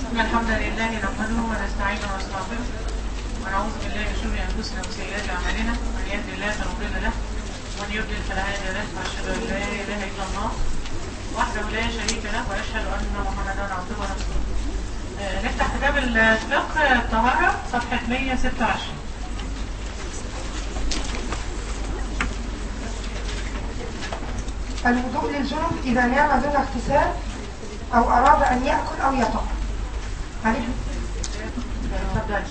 إن الحمد لله نحمده ونستعينه ونستغفره ونعوذ بالله من شرور أنفسنا وسيئات أعمالنا من يهد الله فلا مضل له ومن يضلل فلا هادي له وأشهد أن لا إله إلا الله وحده لا شريك له وأشهد أن محمدا عبده ورسوله آه، نفتح كتاب الفقه الطهارة صفحة 126 الوضوء للجنب إذا نام دون اغتسال أو أراد أن يأكل أو يطعم عن ابن- اتفضل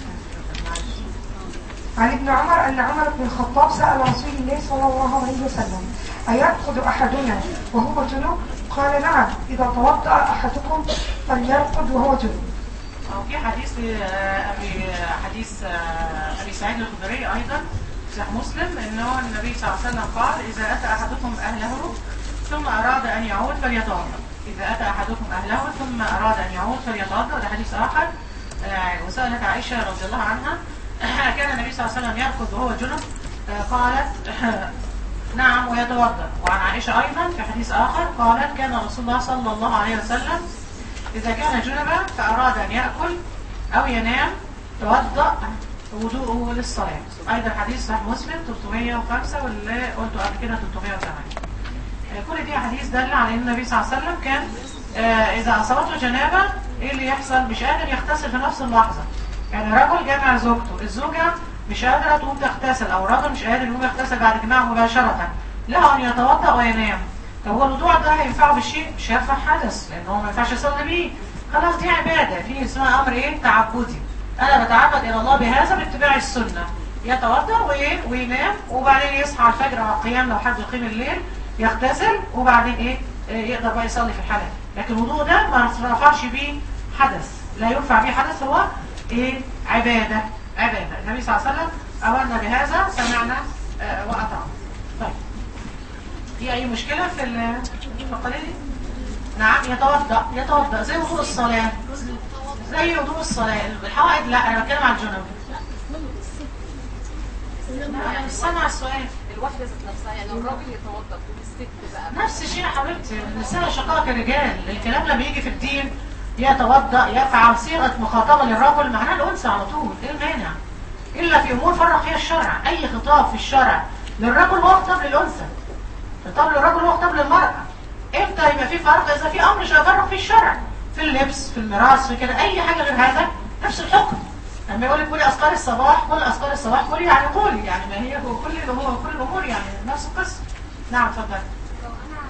عن ابن عمر أن عمر بن الخطاب سأل رسول الله صلى الله عليه وسلم أيرقد أحدنا وهو جنوب قال نعم إذا توضأ أحدكم فليرقد وهو جنوب أو في حديث آه، أبي حديث آه، أبي سعيد الخدري أيضا صحيح مسلم أنه النبي صلى الله عليه وسلم قال إذا أتى أحدكم أهله ثم أراد أن يعود فليتوضأ إذا أتى أحدكم أهله ثم أراد أن يعود فليتوضأ ده حديث آخر آه، وسألت عائشة رضي الله عنها كان النبي صلى الله عليه وسلم يركض وهو جنب آه، قالت نعم ويتوضأ وعن عائشة أيضا في حديث آخر قالت كان رسول الله صلى الله عليه وسلم إذا كان جنبا فأراد أن يأكل أو ينام توضأ وضوءه للصلاة أيضا حديث صحيح مسلم 305 واللي قلته قبل كده 308 آه، كل دي حديث دل على أن النبي صلى الله عليه وسلم كان آه، إذا أصابته جنابة إيه اللي يحصل مش قادر يغتسل في نفس اللحظة يعني رجل جامع زوجته الزوجة مش قادرة تقوم تغتسل أو الرجل مش قادر يقوم يغتسل بعد جماع مباشرة له أن يتوضأ وينام طب هو الوضوء ده هينفعه بالشيء مش هيرفع حدث لأن هو ما ينفعش يصلي بيه خلاص دي عبادة في اسمها أمر إيه تعبدي أنا بتعبد إلى الله بهذا باتباع السنة يتوضأ وإيه وينام وبعدين يصحى على الفجر أو القيام لو حد يقيم الليل يغتسل وبعدين إيه إيه، يقدر بقى يصلي في الحالة لكن الوضوء ده ما رفعش بيه حدث لا يرفع بيه حدث هو إيه عبادة عبادة النبي صلى الله عليه وسلم أمرنا بهذا سمعنا آه، وأطعنا طيب في أي مشكلة في ال- في القضية دي؟ نعم يتوضأ يتوضأ زي وضوء الصلاة زي وضوء الصلاة الحوائد لا أنا بتكلم عن الجنوب لا استنى على السؤال الواحدة ذات نفسها يعني الراجل يتوضا والست بقى نفس الشيء يا حبيبتي النساء شقائق الرجال الكلام لما يجي في الدين يتوضأ يفعل صيغة مخاطبة للرجل معناه الأنثى على طول إيه المانع؟ إلا في أمور فرق فيها الشرع أي خطاب في الشرع للرجل هو خطاب للأنثى خطاب للرجل هو خطاب للمرأة امتى يبقى في فرق إذا في أمر يفرق فيه الشرع في اللبس في الميراث في كده أي حاجة غير هذا نفس الحكم لما يقول لك قولي أذكار الصباح قولي أذكار الصباح قولي يعني قولي يعني ما هي هو كل هو كل الأمور يعني نفس القصة نعم اتفضل لو انا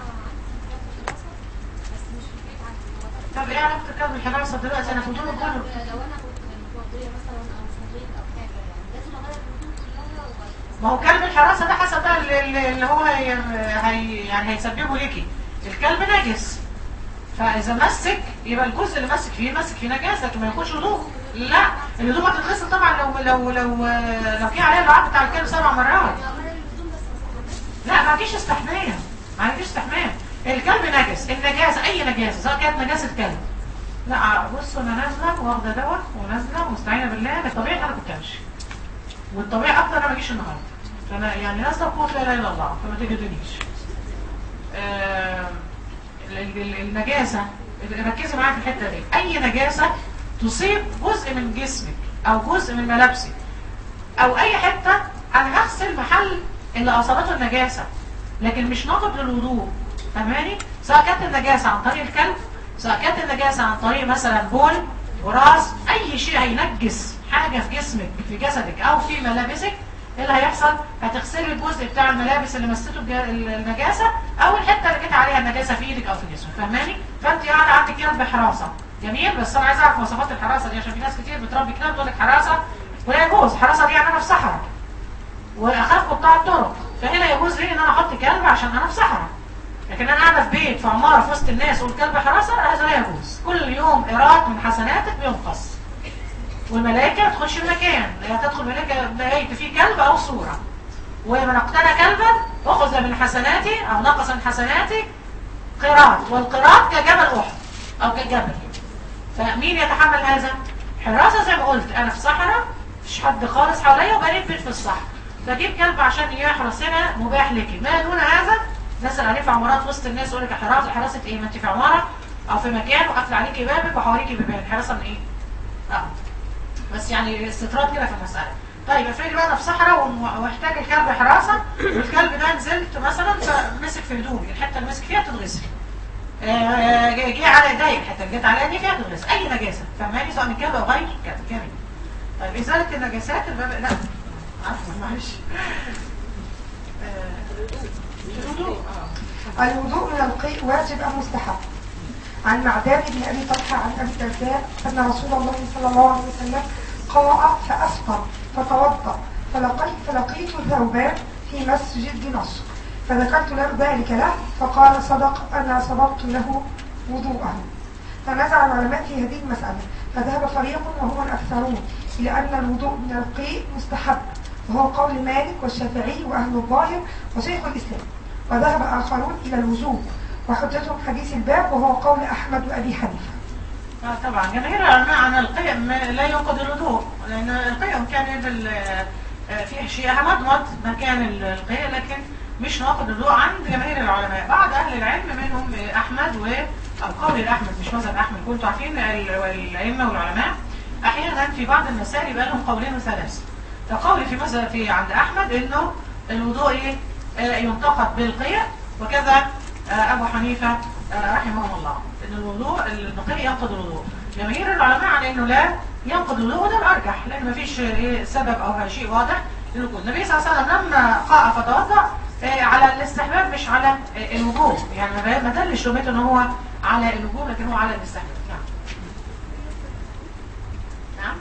بس مش في البيت عندي طب ايه علاقة الكلام بالحراسة دلوقتي انا كنت بقول كله لو انا كنت متوضيه مثلا او صليت او حاجه يعني لازم اغير الهدوم كلها وبعد ما هو كلب الحراسة ده حسب بقى اللي- اللي اللي هو هي هي يعني هيسببه ليكي الكلب نجس فاذا مسك يبقى الجزء اللي مسك فيه مسك فيه نجاسة لكن ما يكونش وضوء لا الهدوم هتتغسل طبعا لو لو لو لو في عليها اللعاب بتاع الكلب سبع مرات اغير الهدوم بس ما استحملش لا ما عنديش استحمام ما عنديش استحمام الكلب نجس النجاسة اي نجاسة سواء كانت نجاسة كلب لا بص انا نازله واخده دواء ونازله ومستعينه بالله الطبيعي انا كنت امشي والطبيعي اكتر انا ما اجيش النهارده فانا يعني نازله بقوه لا اله الا الله فما تجدنيش آه ال- ال- النجاسه ركزي معايا في الحته دي اي نجاسه تصيب جزء من جسمك او جزء من ملابسك او اي حته انا هغسل محل اللي اصابته النجاسه لكن مش ناقض للوضوء فاهماني سواء كانت النجاسه عن طريق الكلب سواء كانت النجاسه عن طريق مثلا بول وراس اي شيء هينجس حاجه في جسمك في جسدك او في ملابسك ايه اللي هيحصل هتغسلي الجزء بتاع الملابس اللي مسته الج- النجاسه او الحته اللي جت عليها النجاسه في ايدك او في جسمك فاهماني فانت قاعده عندك كلب حراسه جميل بس انا عايز اعرف مواصفات الحراسه دي عشان في ناس كتير بتربي كلاب تقول لك حراسه ولا يجوز حراسه دي يعني انا في صحراء واخاف قطاع الطرق فهنا يجوز لي ان انا احط كلب عشان انا في صحراء لكن انا قاعده في بيت في عماره في وسط الناس والكلب حراسه هذا لا يجوز كل يوم ايراد من حسناتك بينقص والملائكه ما تدخلش المكان لا تدخل ملائكه بيت فيه كلب او صوره ومن اقتنى كلبا اخذ من حسناتي او نقص من حسناتي قيراط والقيراط كجبل احد او كالجبل فمين يتحمل هذا حراسه زي ما قلت انا في صحراء مفيش حد خالص حواليا وبنيت بيت في الصحراء فجيب كلب عشان يحرس هنا مباح لك ما دون هذا نسال عليه في عمارات وسط الناس يقول لك حراسه حراسه ايه ما انت في عماره او في مكان وقافل عليكي بابك وحواليكي بيبان حراسه من ايه؟ اه بس يعني استطراد كده في المساله طيب افرضي بقى انا في صحراء وم- واحتاج الكلب حراسه والكلب ده نزلت مثلا فمسك في هدومي الحته اللي مسك فيها تتغسل آه، جه جه على ايديا الحته اللي جت على ايدي فيها تتغسل اي نجاسه فاهماني سواء من كلب او غير كلب جميل طيب ازاله النجاسات الباب لا عفوا معلش آه، الوضوء اه الوضوء من القيء واجب أم مستحب عن معدان بن أبي طلحة عن أبي الدرداء أن رسول الله صلى الله عليه وسلم قرأ فأفطر فتوضأ فلقيت, فلقيت ثوبان في مسجد دمشق فذكرت له ذلك له فقال صدق أنا صبرت له وضوءه فنزع العلماء في هذه المسألة فذهب فريق وهم الأكثرون إلى أن الوضوء من القيء مستحب وهو قول مالك والشافعي وأهل الظاهر وشيخ الإسلام وذهب آخرون إلى الوجوب وحجتهم حديث الباب وهو قول أحمد وأبي حنيفة اه طبعا جماهير العلماء عن القيم لا ينقض الوضوء لان القيم كان بال- آه، فيه شيء مضمض مكان القيء لكن مش ناقض الوضوء عند جماهير العلماء بعض اهل العلم منهم آه، احمد و او قول الاحمد مش مذهب احمد كنتوا عارفين ال- الائمه والعلماء احيانا في بعض المسائل يبقى لهم قولين وثلاثه فقول في مذهب في عند احمد انه الوضوء ايه آه، ينتقد بالقيء وكذا آه، ابو حنيفه آه، رحمه الله ان الوضوء النقي ينقض الوضوء جماهير العلماء على انه لا ينقض الوضوء وده الارجح لان مفيش ايه سبب او شيء واضح للوجود النبي صلى الله عليه وسلم لما قاء فتوضا آه، على الاستحباب مش على آه، الوجوب يعني ما- ما دلش رميته ان هو على الوجوب لكن هو على الاستحباب نعم نعم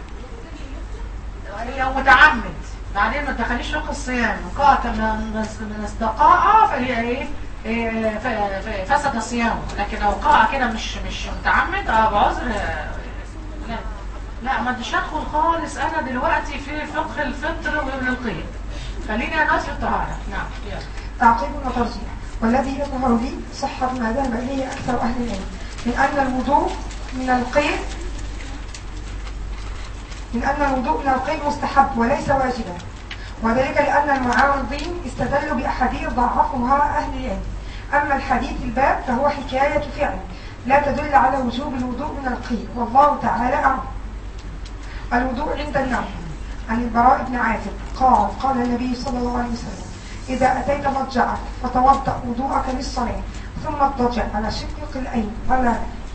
هي متعمد بعدين ما تدخليش فقه الصيام وقاء من من استقاء فهي ايه إيه، ف- ف- فسد الصيام لكن لو قاء كده مش مش متعمد اه بعذر آه، لا لا ما بديش ادخل خالص انا دلوقتي في فقه الفطر والقيم خلينا نقص في الطهاره نعم يلا تعقيب وترجيح والذي يظهر لي صحة ما ذهب إليه أكثر أهل العلم من أن الوضوء من القيء من أن الوضوء من القيء مستحب وليس واجبا وذلك لأن المعارضين استدلوا بأحاديث ضعفها أهل العلم أما الحديث الباب فهو حكاية فعل لا تدل على وجوب الوضوء من القيء والله تعالى أعلم الوضوء عند النوم عن البراء بن عازب قال قال النبي صلى الله عليه وسلم إذا أتيت مضجعك فتوضأ وضوءك للصلاة ثم اضطجع على شقك الأيمن على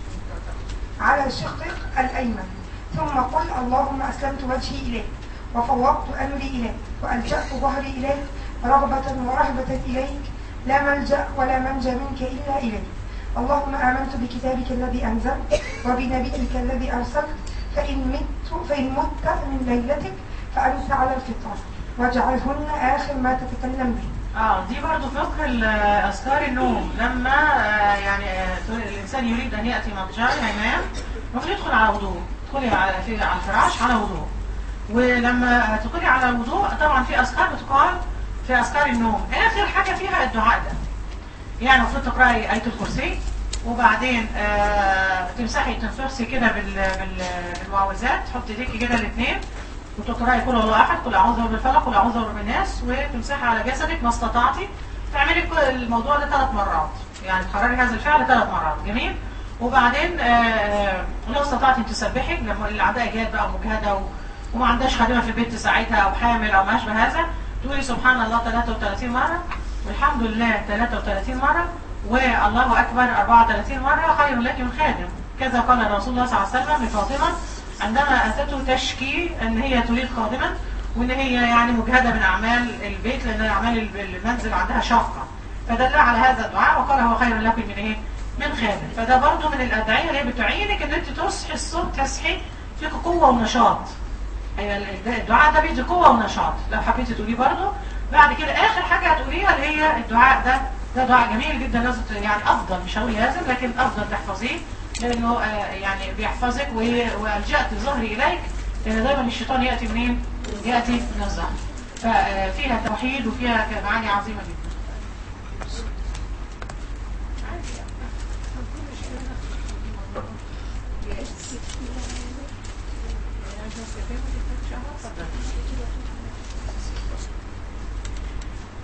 على شقك الأيمن ثم قل اللهم أسلمت وجهي إليك وفوضت أمري إليك وألجأت ظهري إليك رغبة ورهبة إليك لا ملجأ ولا منجى منك إلا إليك اللهم آمنت بكتابك الذي أنزلت وبنبيك الذي أرسلت فإن مت فإن مت من ليلتك فأنت على الفطرة واجعلهن آخر ما تتكلم به اه دي برضو فقه ال- اذكار النوم لما آه، يعني آه، الانسان يريد ان ياتي مضجعا ينام المفروض يدخل على وضوء تدخلي على في على الفراش على وضوء ولما تدخلي على الوضوء طبعا في اذكار بتقال في اذكار النوم اخر حاجه فيها الدعاء ده يعني المفروض تقراي ايه الكرسي وبعدين آه تمسحي تنفسي كده بال بال بالمعوذات تحطي ايديكي كده الاثنين وتقراي قل هو الله احد قل اعوذ برب الفلق قل اعوذ برب الناس وتمسحي على جسدك ما استطعتي تعملي كل الموضوع ده ثلاث مرات يعني تكرري هذا الفعل ثلاث مرات جميل وبعدين آه لو استطعتي تسبحي لما الاعداء جات بقى مجهده و- وما عندهاش خادمه في البيت تساعدها او حامل او ما اشبه هذا تقولي سبحان الله 33 مره والحمد لله 33 مره والله اكبر 34 مره خير لك من خادم كذا قال رسول الله صلى الله عليه وسلم لفاطمه عندما اتته تشكي ان هي تريد خادما وان هي يعني مجهده من اعمال البيت لان اعمال الب- المنزل عندها شاقه فدل على هذا الدعاء وقال هو خير لكم من ايه؟ من خادم فده برضو من الادعيه اللي هي بتعينك ان انت تصحي الصبح تصحي فيك قوه ونشاط أيوة الد- الدعاء ده بيدي قوه ونشاط لو حبيتي تقوليه برضو بعد كده اخر حاجه هتقوليها اللي هي الدعاء ده ده دعاء جميل جدا لازم ت- يعني افضل مش هقول لازم لكن افضل تحفظيه لانه آه، يعني بيحفظك و- والجأت ظهري اليك لان دايما الشيطان ياتي منين؟ ياتي من الظهر ففيها توحيد وفيها معاني عظيمه جدا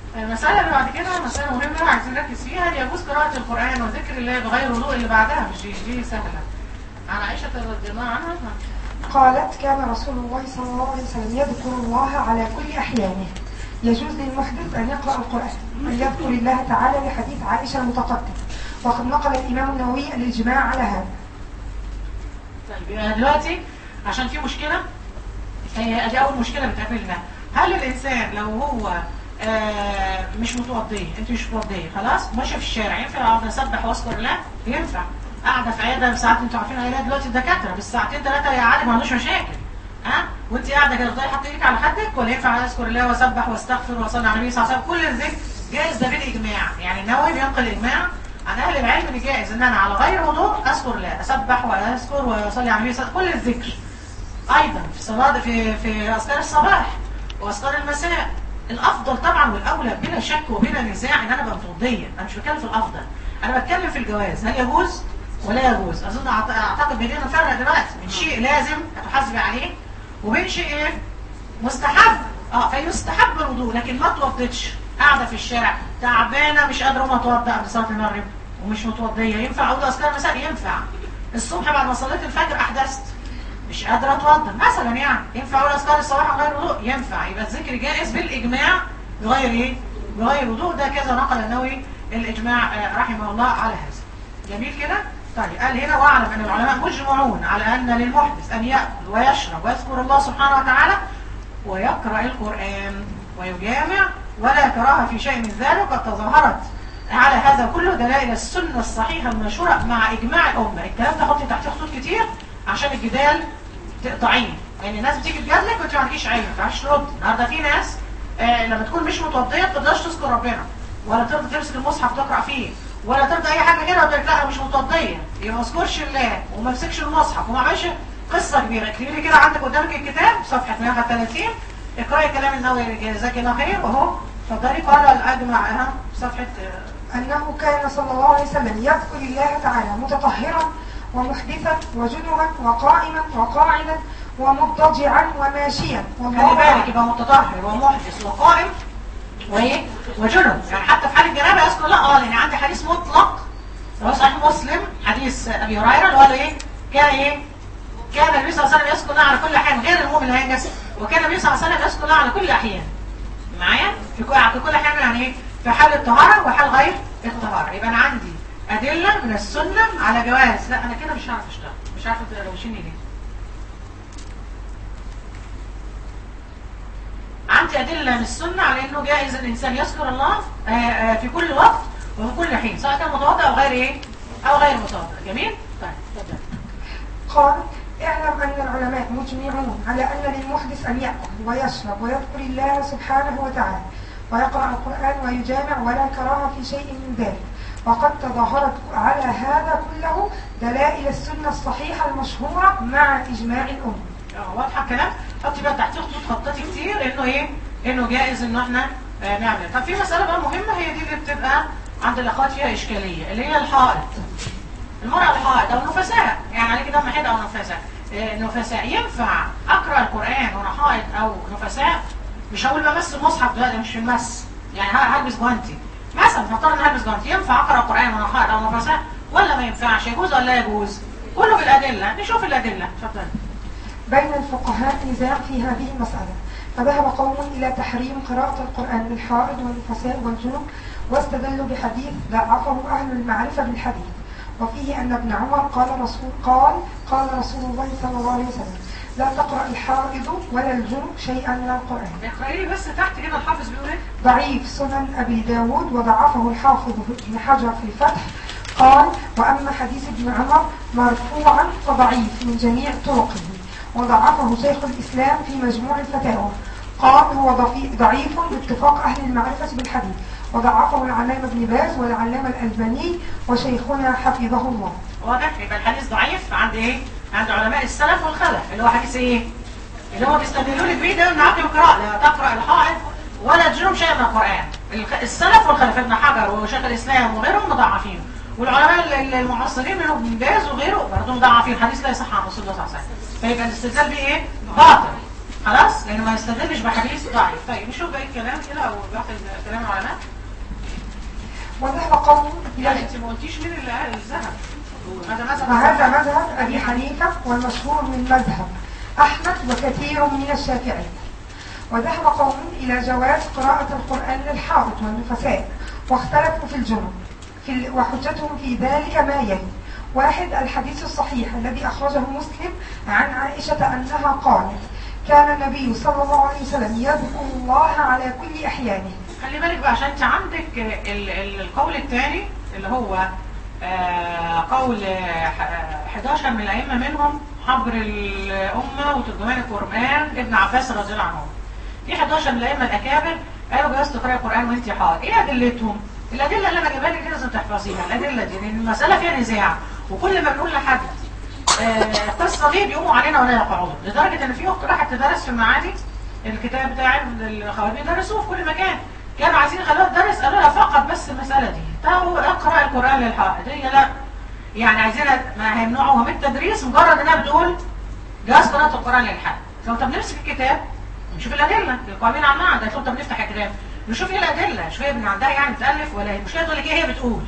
المسألة اللي بعد كده مسألة مهمة عايزين نركز فيها هي يجوز قراءة القرآن وذكر الله بغير وضوء اللي بعدها مش دي, دي سهلة عن عائشة رضي الله عنها قالت كان رسول الله صلى الله عليه وسلم يذكر الله على كل أحيانه يجوز للمحدث أن يقرأ القرآن أن يذكر الله تعالى لحديث عائشة المتقدم وقد نقل الإمام النووي الإجماع على هذا طيب يبقى دلوقتي عشان في مشكلة هي دي أول مشكلة بتقابلنا هل الإنسان لو هو آه مش متوضي انت مش متوضية خلاص ماشية في الشارع ينفع اقعد اسبح واذكر الله ينفع قاعدة في عيادة ساعات انتوا عارفين عيادة دلوقتي الدكاترة بالساعتين ثلاثة يا عالم ما عندوش مشاكل ها وانت قاعدة كده تفضلي حاطة ايدك على خدك ولا ينفع اذكر الله واسبح واستغفر واصلي على النبي صلى الله عليه وسلم كل الذكر جائز ده بالاجماع يعني النووي بينقل الاجماع عن اهل العلم ان جائز ان انا على غير وضوء اذكر الله اسبح واذكر واصلي على النبي صلى الله عليه وسلم كل الذكر ايضا في صلاه في في اذكار الصباح واذكار المساء الافضل طبعا والاولى بلا شك وبلا نزاع ان انا ابقى متوضيه انا مش بتكلم في الافضل انا بتكلم في الجواز هل يجوز ولا يجوز اظن أعت- اعتقد بدينا نفرق دلوقتي من شيء لازم تحاسبي عليه وبين شيء ايه مستحب اه فيستحب الوضوء لكن ما توضتش قاعده في الشارع تعبانه مش قادره اقوم اتوضا قبل صلاه المغرب ومش متوضيه ينفع اقول اذكار المساء ينفع الصبح بعد ما صليت الفجر احدثت مش قادره اتوضا مثلا يعني ينفع اقول اذكار الصباح من غير وضوء ينفع يبقى الذكر جائز بالاجماع بغير ايه بغير وضوء ده كذا نقل النووي الاجماع آه، رحمه الله على هذا جميل كده طيب قال هنا واعلم ان العلماء مجمعون على ان للمحدث ان ياكل ويشرب ويذكر الله سبحانه وتعالى ويقرا القران ويجامع ولا كراهه في شيء من ذلك وقد تظاهرت على هذا كله دلائل السنه الصحيحه المنشوره مع اجماع الامه الكلام ده حطي تحتيه خطوط كتير عشان الجدال تقطعيه يعني الناس بتيجي تجادلك وانت ما عندكيش عين ما تعرفش ترد النهارده في ناس آه لما تكون مش متوضيه ما تقدرش تذكر ربنا ولا ترضى تمسك المصحف تقرا فيه ولا ترضى اي حاجه كده وتقول لك لا انا مش متوضيه يبقى ما اذكرش الله وما امسكش المصحف وما اعملش قصه كبيره اكتبي لي كده عندك قدامك الكتاب صفحه 130 اقراي كلام النووي جزاك الله خير واهو اتفضلي قال الاجمع اها صفحه آه، أنه كان صلى الله عليه وسلم يذكر الله تعالى متطهرا ومحدثا وجنبا وقائما وقاعدا ومضطجعا وماشيا خلي والله بالك أعلم. يبقى متطهر ومحدث وقائم وايه وجنب يعني حتى في حال الجنابه يذكر لا اه لان عندي حديث مطلق هو صحيح مسلم حديث ابي هريره اللي هو قال ايه كان ايه كان النبي صلى الله عليه وسلم يذكر الله على كل حال غير المؤمن اللي هينجس وكان النبي صلى الله عليه وسلم يذكر الله على كل احيان معايا في كل في كل حال يعني ايه في حال الطهاره وحال غير الطهاره يبقى انا عندي ادله من السنه على جواز لا انا كده مش هعرف اشتغل مش عارفه تروشيني ليه عندي أدلة من السنة على أنه جائز الإنسان يذكر الله آه، آه، في كل وقت وفي كل حين سواء كان متوضئ أو غير إيه أو غير متوضئ جميل؟ طيب اتفضل قال اعلم أن العلماء مجمعون على أن للمحدث أن يأكل ويشرب ويذكر الله سبحانه وتعالى ويقرأ القرآن ويجامع ولا كراهة في شيء من ذلك وقد تظاهرت على هذا كله دلائل السنة الصحيحة المشهورة مع إجماع الأمة اه واضحة الكلام حطي بقى تحت خطوط خطاتي كتير انه ايه انه جائز ان احنا آه نعمل طب في مسألة بقى مهمة هي دي اللي بتبقى عند الاخوات فيها اشكالية اللي هي الحائط المرأة الحائط او النفساء يعني عليك دم حيض او نفساء آه نفساء ينفع اقرأ القرآن وانا حائط او نفساء مش هقول بمس المصحف دلوقتي مش في المس يعني ه- هلبس جوانتي مثلا نفترض ان هلبس جوانتي ينفع اقرأ القرآن وانا حائط او نفساء ولا ما ينفعش يجوز ولا لا يجوز كله بالادلة نشوف الادلة اتفضل بين الفقهاء نزاع في هذه المسألة فذهب قوم إلى تحريم قراءة القرآن للحائض والنفساء والجنوب واستدلوا بحديث ضعفه أهل المعرفة بالحديث وفيه أن ابن عمر قال رسول قال قال رسول الله صلى الله عليه وسلم لا تقرأ الحائض ولا الجنوب شيئا من القرآن اقرأي لي بس تحت كده الحافظ بيقول ايه ضعيف سنن أبي داود وضعفه الحافظ ابن حجر في الفتح قال وأما حديث ابن عمر مرفوعا فضعيف من جميع طرقه وضعفه شيخ الإسلام في مجموع الفتاوى قال هو ضفي- ضعيف باتفاق أهل المعرفة بالحديث وضعفه العلامة ابن باز والعلامة الألباني وشيخنا حفظه الله واضح يبقى الحديث ضعيف عند ايه عند علماء السلف والخلف اللي هو حديث ايه اللي هو بيستدلوا لك بيه ده من عقل القراءة لا تقرأ الحائض ولا تجنب شيئا من القرآن الخ- السلف والخلف ابن حجر وشيخ الإسلام وغيرهم مضاعفين والعلماء ال- ال- المعاصرين منهم ابن باز وغيره برضه مضاعفين الحديث لا يصح عن رسول الله صلى الله عليه وسلم فيبقى الاستدلال بيه ايه باطل خلاص لانه ما يستدلش بحديث ضعيف طيب نشوف باقي الكلام كده او باقي كلام العلماء وذهب قوم يعني إلى انت ما قلتيش مين اللي قال الذهب هذا مذهب وهذا الذهب. مذهب أبي حنيفة والمشهور من مذهب أحمد وكثير من الشافعي وذهب قوم إلى جواز قراءة القرآن للحائط والنفساء واختلفوا في الجنوب في ال- وحجتهم في ذلك ما يلي واحد الحديث الصحيح الذي أخرجه مسلم عن عائشة أنها قالت كان النبي صلى الله عليه وسلم يذكر الله على كل أحيانه خلي بالك بقى عشان انت عندك ال- ال- القول الثاني اللي هو آه، قول آه، ح- 11 من الأئمة منهم حبر الأمة وترجمان القرآن ابن عباس رضي الله عنه في 11 من الأئمة الأكابر قالوا جواز تقرأ القرآن وانت حائض ايه أدلتهم؟ الأدلة اللي أنا جايبها لك دي لازم تحفظيها الأدلة دي لأن المسألة فيها نزاع وكل ما بنقول لحد آه، قصة دي بيقوموا علينا ولا يقعون لدرجة إن في أخت راحت تدرس في المعادي الكتاب بتاع الخوارج بيدرسوه في كل مكان كانوا عايزين يخلوها تدرس قالوا لها فقط بس المسألة دي تعالوا اقرأ القرآن للحائط هي لا يعني عايزينها ما هيمنعوها من التدريس مجرد انها بتقول جواز قراءة القرآن للحائط لو طب نمسك الكتاب نشوف الأدلة القائمين على المعهد قالت لهم طب نفتح الكتاب نشوف ايه الأدلة شوية من عندها يعني بتألف ولا هي المشكلة تقول لك ايه هي بتقول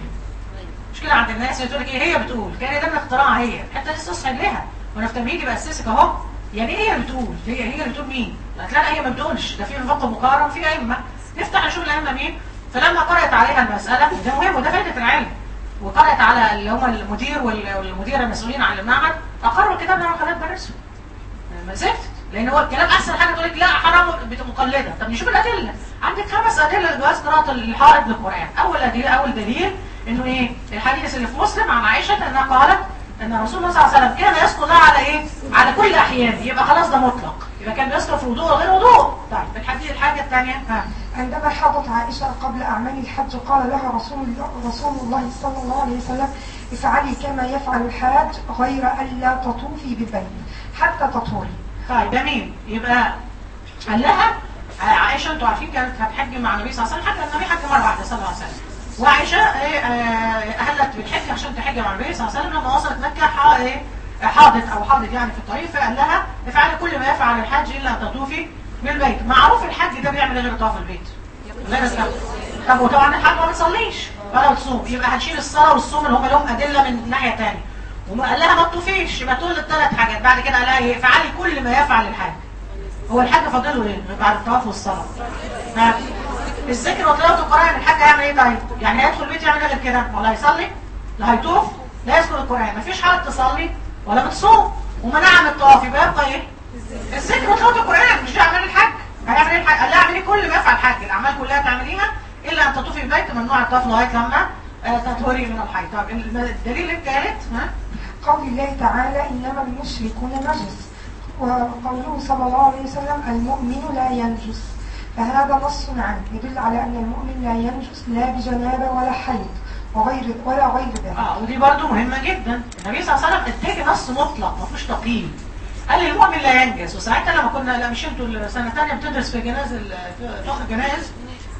مشكلة عند الناس تقول لك ايه هي بتقول كان ده من اختراعها هي حتى لسه تصحى لها وانا في تمهيدي بأسسك اهو يعني ايه هي اللي بتقول هي هي اللي بتقول مين لا لا هي ما بتقولش ده في نفاق مقارن في ائمه نفتح نشوف الائمه مين فلما قرأت عليها المسألة ده مهم وده فائدة العلم وقرأت على اللي هم المدير وال- والمدير المسؤولين عن المعهد أقروا الكتاب ده وخلاها تدرسه ما زفت لأن هو الكلام أحسن حاجة تقول لك لا حرام بت- مقلدة طب نشوف الأدلة عندك خمس أدلة لجواز قراءة الحائط للقرآن أول أدلة أول دليل إنه إيه الحديث اللي في مسلم عن عائشة أنها قالت أن رسول الله صلى الله عليه وسلم كان يذكر الله على إيه؟ على كل أحيانه يبقى خلاص ده مطلق يبقى كان بيذكر في وضوء وغير وضوء طيب الحديث الحاجة الثانية ها عندما حاضت عائشة قبل أعمال الحج قال لها رسول الله, رسول الله صلى الله عليه وسلم افعلي كما يفعل الحاج غير ألا تطوفي بالبيت حتى تطهري طيب جميل يبقى قال لها عائشة انتوا عارفين كانت هتحج مع النبي صلى الله عليه وسلم حتى النبي حج مرة واحدة صلى الله عليه وسلم وعائشة ايه، آه، أهلت بالحج عشان تحج مع النبي صلى الله عليه وسلم لما وصلت مكة حا- ايه، حاضت أو حاضت يعني في الطريق فقال لها افعلي كل ما يفعل الحاج إلا أن تطوفي بالبيت معروف الحج ده بيعمل إيه غير طواف البيت غير الصلاة طب وطبعا الحج ما بتصليش ولا بتصوم يبقى هنشيل الصلاة والصوم اللي هم لهم أدلة من ناحية تانية وما قال لها ما تطوفيش يبقى تقول الثلاث حاجات بعد كده قال لها ايه افعلي كل ما يفعل الحاج هو الحاج فاضله ايه بعد الطواف والصلاه ها؟ الذكر وتلاوه القران الحاج هيعمل ايه طيب يعني هيدخل البيت يعمل ايه غير كده ولا هيصلي لا هيطوف لا يذكر القران مفيش حاله تصلي ولا بتصوم ومنع من الطواف يبقى يبقى ايه الذكر وتلاوه القران مش هيعمل الحاج هيعمل ايه الحاج قال لها اعملي كل ما يفعل الحاج الاعمال كلها تعمليها الا ان تطوفي البيت ممنوع الطواف لغايه لما آه، تطهري من الحيض طب الدليل الثالث ها قول الله تعالى إنما المشركون نجس وقوله صلى الله عليه وسلم المؤمن لا ينجس فهذا نص عنه يدل على أن المؤمن لا ينجس لا بجنابة ولا حيض وغير ولا غير ذلك اه ودي برضو مهمة جدا النبي صلى الله عليه وسلم اداكي نص مطلق ما فيهوش تقييد قال لي المؤمن لا ينجس وساعتها لما كنا لا مش انتوا السنة الثانية بتدرس في جناز ال- في فقه الجنائز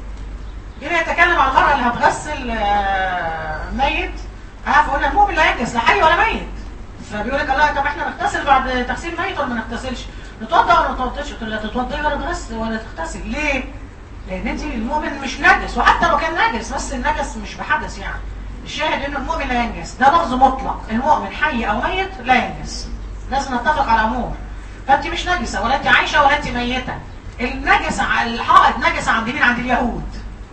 جينا يتكلم عن المرأة اللي هتغسل آه، ميت اه فقلنا المؤمن لا ينجس لا حي ولا ميت فبيقول لك الله طب احنا نغتسل بعد تغسيل ميت ولا ما نغتسلش نتوضا ولا ما نتوضاش قلت له لا تتوضي ولا تغسل ولا تغتسل ليه؟ لان انت المؤمن مش نجس وحتى لو كان نجس بس النجس مش بحدث يعني الشاهد ان المؤمن لا ينجس ده لفظ مطلق المؤمن حي او ميت لا ينجس لازم نتفق على امور فانت مش نجسه ولا انت عايشه ولا انت ميته النجس ع- الحائط نجس عند مين عند اليهود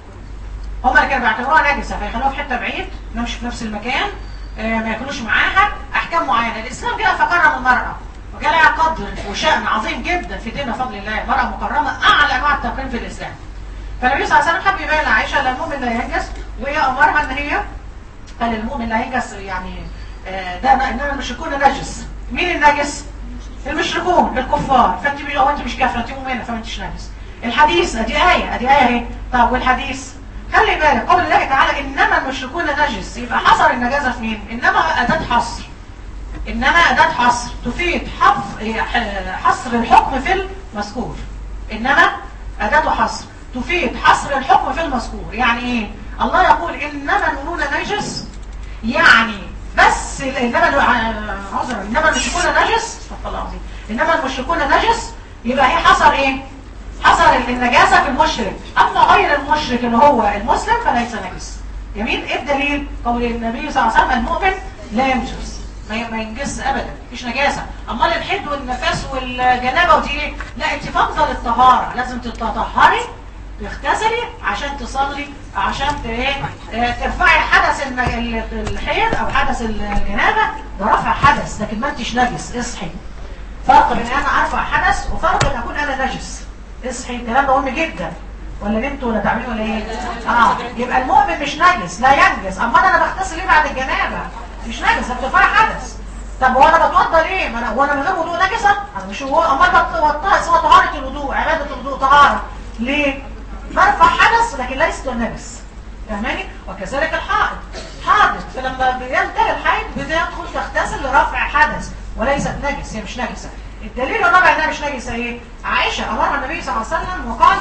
هم اللي كانوا بيعتبروها نجسه فيخلوها في حته بعيد ما مش في نفس المكان آه، ما ياكلوش معاها احكام معينه الاسلام جاء فكرم المراه وجاء لها قدر وشأن عظيم جدا في ديننا بفضل الله المراه مكرمه اعلى انواع التكريم في الاسلام فالنبي صلى الله عليه وسلم حب يبين لعائشه لا المؤمن لا ينجس وهي امرها ان هي قال المؤمن لا ينجس يعني آه، ده انما المشركون نجس مين النجس المشركون الكفار فانت مش هو انت مش كافره انت مؤمنه فما انتش نجس الحديث ادي ايه ادي ايه اهي طب والحديث خلي بالك قول الله تعالى انما المشركون نجس يبقى حصر النجاسه في مين انما اداه حصر انما اداه حصر تفيد حف- حصر الحكم في المذكور انما اداه حصر تفيد حصر الحكم في المذكور يعني ايه الله يقول انما المؤمنون نجس يعني بس ال- انما ال- ع- عذرا انما المشركون نجس استغفر الله العظيم انما المشركون نجس يبقى هي حصل ايه حصل النجاسه في المشرك اما غير المشرك اللي هو المسلم فليس نجس جميل ايه الدليل قول النبي صلى الله عليه وسلم المؤمن لا ينجس ما ي- ما ينجس ابدا مفيش نجاسه امال الحد والنفاس والجنابه ودي ايه لا انت فاقده للطهاره لازم تتطهري تغتسلي عشان تصلي عشان ت- ايه آه، ترفعي حدث الن- ال- الحيض او حدث الجنابه ده رفع حدث لكن ما انتش نجس اصحي فرق بين انا ارفع حدث وفرق بين اكون انا نجس اصحي الكلام ده مهم جدا ولا نمتوا ولا تعملوا ولا ايه اه يبقى المؤمن مش نجس لا ينجس اما انا بغتسل ليه بعد الجنابه مش نجس ده بترفع حدث طب هو انا بتوضى ليه ما انا هو انا من غير وضوء نجسه انا مش هو امال بتوضى اسمها طهاره الوضوء عباده الوضوء طهاره ليه برفع حدث لكن ليست نجس فاهماني وكذلك الحائض حادث فلما بينتهي الحيض بتدخل تغتسل لرفع حدث وليست نجس هي مش نجسه الدليل الرابع انها مش نجسه ايه عائشه امرها النبي صلى الله عليه وسلم وقال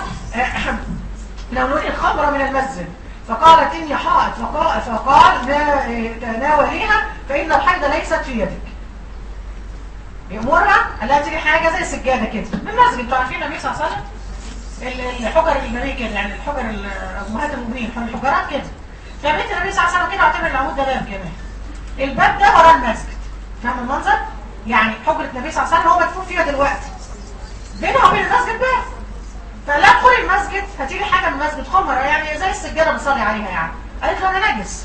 لو نريد الخمر من المسجد فقالت اني حائض فقال, فقال نا- إيه، تناوليها فان الحيض ليست في يدك بيأمرها قال تيجي حاجه زي السجاده كده من المسجد انتوا عارفين النبي صلى الله عليه وسلم ال- الحجر النبي كده يعني الحجر ال- امهات المؤمنين الحجرات كده فبيت النبي صلى الله عليه وسلم كده واعتبر العمود ده باب كمان الباب ده ورا المسجد فاهم المنظر؟ يعني حجرة النبي صلى الله عليه وسلم هو مدفون فيها دلوقتي بينها وبين المسجد باب فلا ادخل المسجد هتيجي حاجه من المسجد خمر يعني زي السجاده بنصلي عليها يعني قالت له انا نجس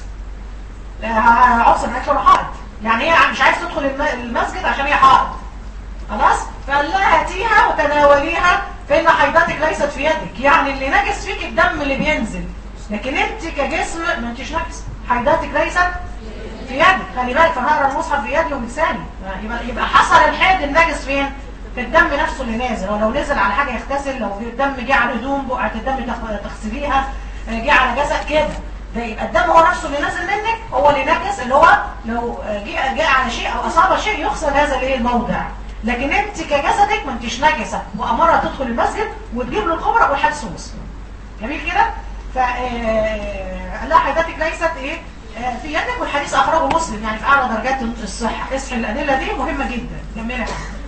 عصر قالت له انا حائض يعني هي مش عايز تدخل الم- المسجد عشان هي حائض خلاص فقال لها هاتيها وتناوليها فإن حيضتك ليست في يدك يعني اللي نجس فيك الدم اللي بينزل لكن انت كجسم ما انتش نجس حيضتك ليست في يدك خلي بالك فانا هقرا المصحف بيدي وبلساني يبقى يبقى حصل الحيض النجس فين في الدم نفسه اللي نازل ولو نزل على حاجه يغتسل لو الدم جه على هدوم بقعه الدم تغ- تغسليها جه على جسد كده ده يبقى الدم هو نفسه اللي نازل منك هو اللي نجس اللي هو لو جه جه على شيء او اصاب شيء يغسل هذا الايه الموضع لكن انت كجسدك ما انتش نجسه وامرها تدخل المسجد وتجيب له الخمره والحدث مسلم جميل كده ف آه، قال لها حياتك ليست ايه آه، في يدك والحديث اخرجه مسلم يعني في اعلى درجات الصحه اصحي الادله دي مهمه جدا كملها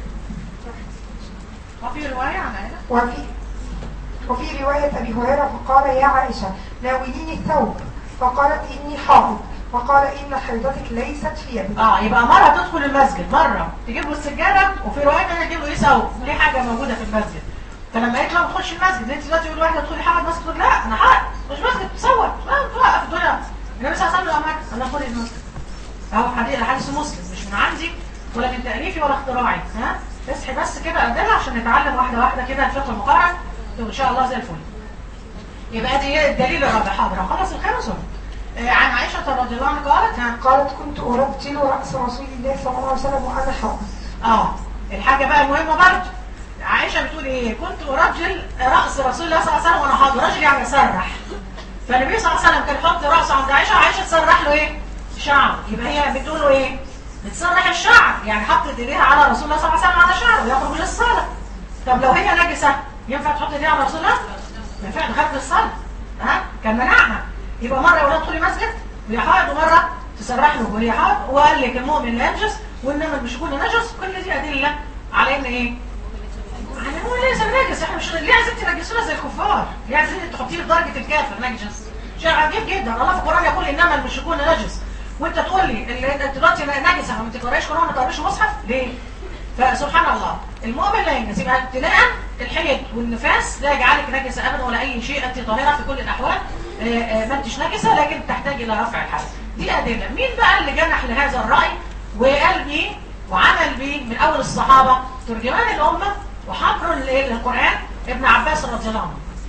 وفي روايه عن عائله وفي وفي رواية أبي هريرة فقال يا عائشة ناوليني الثوب فقالت إني حائض فقال إن حيضتك ليست في يدك اه يبقى مرة تدخل المسجد مرة تجيب له السجادة وفي رواية تانية تجيب له ايه ثوب ليه حاجة موجودة في المسجد فلما قالت له ما تخش المسجد انت دلوقتي يقول واحدة تدخلي حائط مسجد تقول لا انا حائط مش مسجد تصور لا توقف الدنيا النبي صلى الله عليه وسلم امر انا ادخلي المسجد اهو حديث حديث مسلم مش من عندي ولا من تأليفي ولا اختراعي ها اصحي بس كده قدامها عشان نتعلم واحدة واحدة كده الفقه المقارن وان شاء الله زي الفل يبقى دي الدليل الرابع حاضر خلاص الخامس هو. آه، عن عائشة رضي الله عنها قالت ها قالت كنت أرجل رأس رسول الله صلى الله عليه وسلم وأنا حائض اه الحاجة بقى المهمة برضه عائشة بتقول ايه كنت ارجل رأس رسول الله صلى الله عليه وسلم وانا حاضر رجل يعني اسرح فالنبي صلى الله عليه وسلم كان يحط رأسه عند عائشة وعائشة تسرح له ايه شعر يبقى هي بتقول له ايه بتسرح الشعر يعني حطت ايديها على رسول الله صلى الله عليه وسلم على شعره ويخرج للصلاة طب لو هي نجسة ينفع تحط ايديها على رسول الله ينفع دخلت للصلاة ها كان منعها يبقى مرة يقول لها ادخلي مسجد وهي حائض ومرة تسرح له وهي حائض وقال لك المؤمن لا ينجس وانما المشركون نجس كل دي ادله على ان ايه على هو ليس نجس احنا مش ليه عايزين تنجسونا زي الكفار ليه عايزين تحطيه في درجه الكافر نجس شيء عجيب جدا الله في القران يقول انما المشركون نجس وانت تقول لي اللي انت دلوقتي نجسه ما تقراش قران ما تقراش مصحف ليه فسبحان الله المؤمن لا ينجس يبقى ابتداء الحيض والنفاس لا يجعلك نجسه ابدا ولا اي شيء انت طاهره في كل الاحوال آه، آه، ما انتش نجسه لكن تحتاج الى رفع الحدث دي ادله مين بقى اللي جنح لهذا الراي وقال بيه وعمل بيه من اول الصحابه ترجمان الامه وحبر ال- القران ابن عباس رضي الله عنه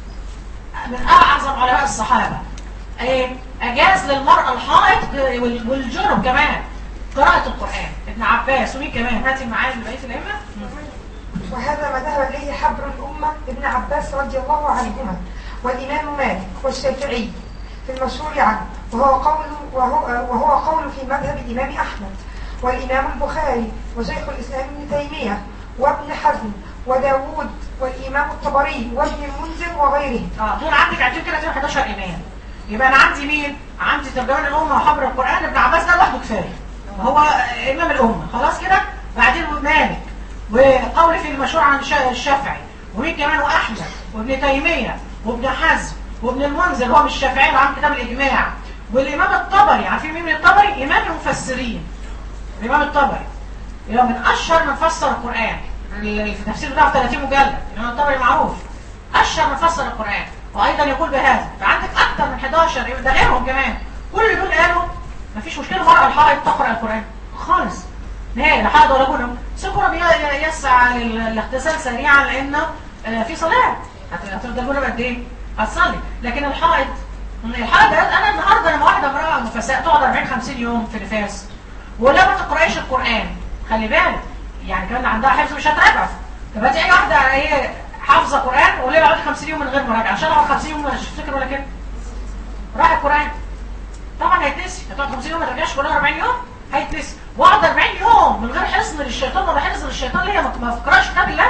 من اعظم علماء الصحابه ايه اجاز للمراه الحائض وال- والجنب كمان قراءه القران ابن عباس ومين كمان هاتي معايا بقيه الائمه وهذا ما ذهب إليه حبر الأمة ابن عباس رضي الله عنهما والإمام مالك والشافعي في المشهور عنه وهو قول وهو, وهو قول في مذهب الإمام أحمد والإمام البخاري وشيخ الإسلام ابن تيمية وابن حزم وداوود والإمام الطبري وابن المنذر وغيرهم اه دول عندك عشان كده دول 11 امام يبقى انا عندي مين عندي ترجمان الامه وحبر القران ابن عباس ده لوحده كفايه هو امام الامه خلاص كده بعدين مالك وقول في المشهور عن الشا- الشافعي ومين كمان واحمد وابن تيميه وابن حزم وابن المنذر هو مش الشافعي اللي عامل كتاب الاجماع والامام الطبري عارفين مين من الطبري امام المفسرين الامام الطبري اللي هو من اشهر من فسر القران اللي في التفسير بتاعه 30 مجلد الامام الطبري معروف اشهر من فسر القران وايضا يقول بهذا فعندك اكثر من 11 ده غيرهم كمان كل دول قالوا مفيش مشكله المراه الحائض تقرا القران خالص نهائي لا حائض ولا جنب سكر بي- يسعى للاغتسال سريعا لانه آه، في صلاه هت- هتفضل جنب قد ايه؟ هتصلي لكن الحائض الحائض ده انا النهارده لما واحده امراه نفساء تقعد 40 50 يوم في نفاس ولا ما تقرايش القران خلي بالك يعني كمان عندها حفظ مش هتراجع تبقى تيجي واحده هي حافظه قران وليه بقعد 50 يوم من غير مراجعه عشان اقعد 50 يوم مش هفتكر ولا كده راح القران طبعا هيتنسي هتقعد 50 يوم ما ترجعش كلها 40 يوم هيتنسي واقعد 40 يوم من غير حصن للشيطان ولا حصن للشيطان ليه ما ما فكرش كتاب الله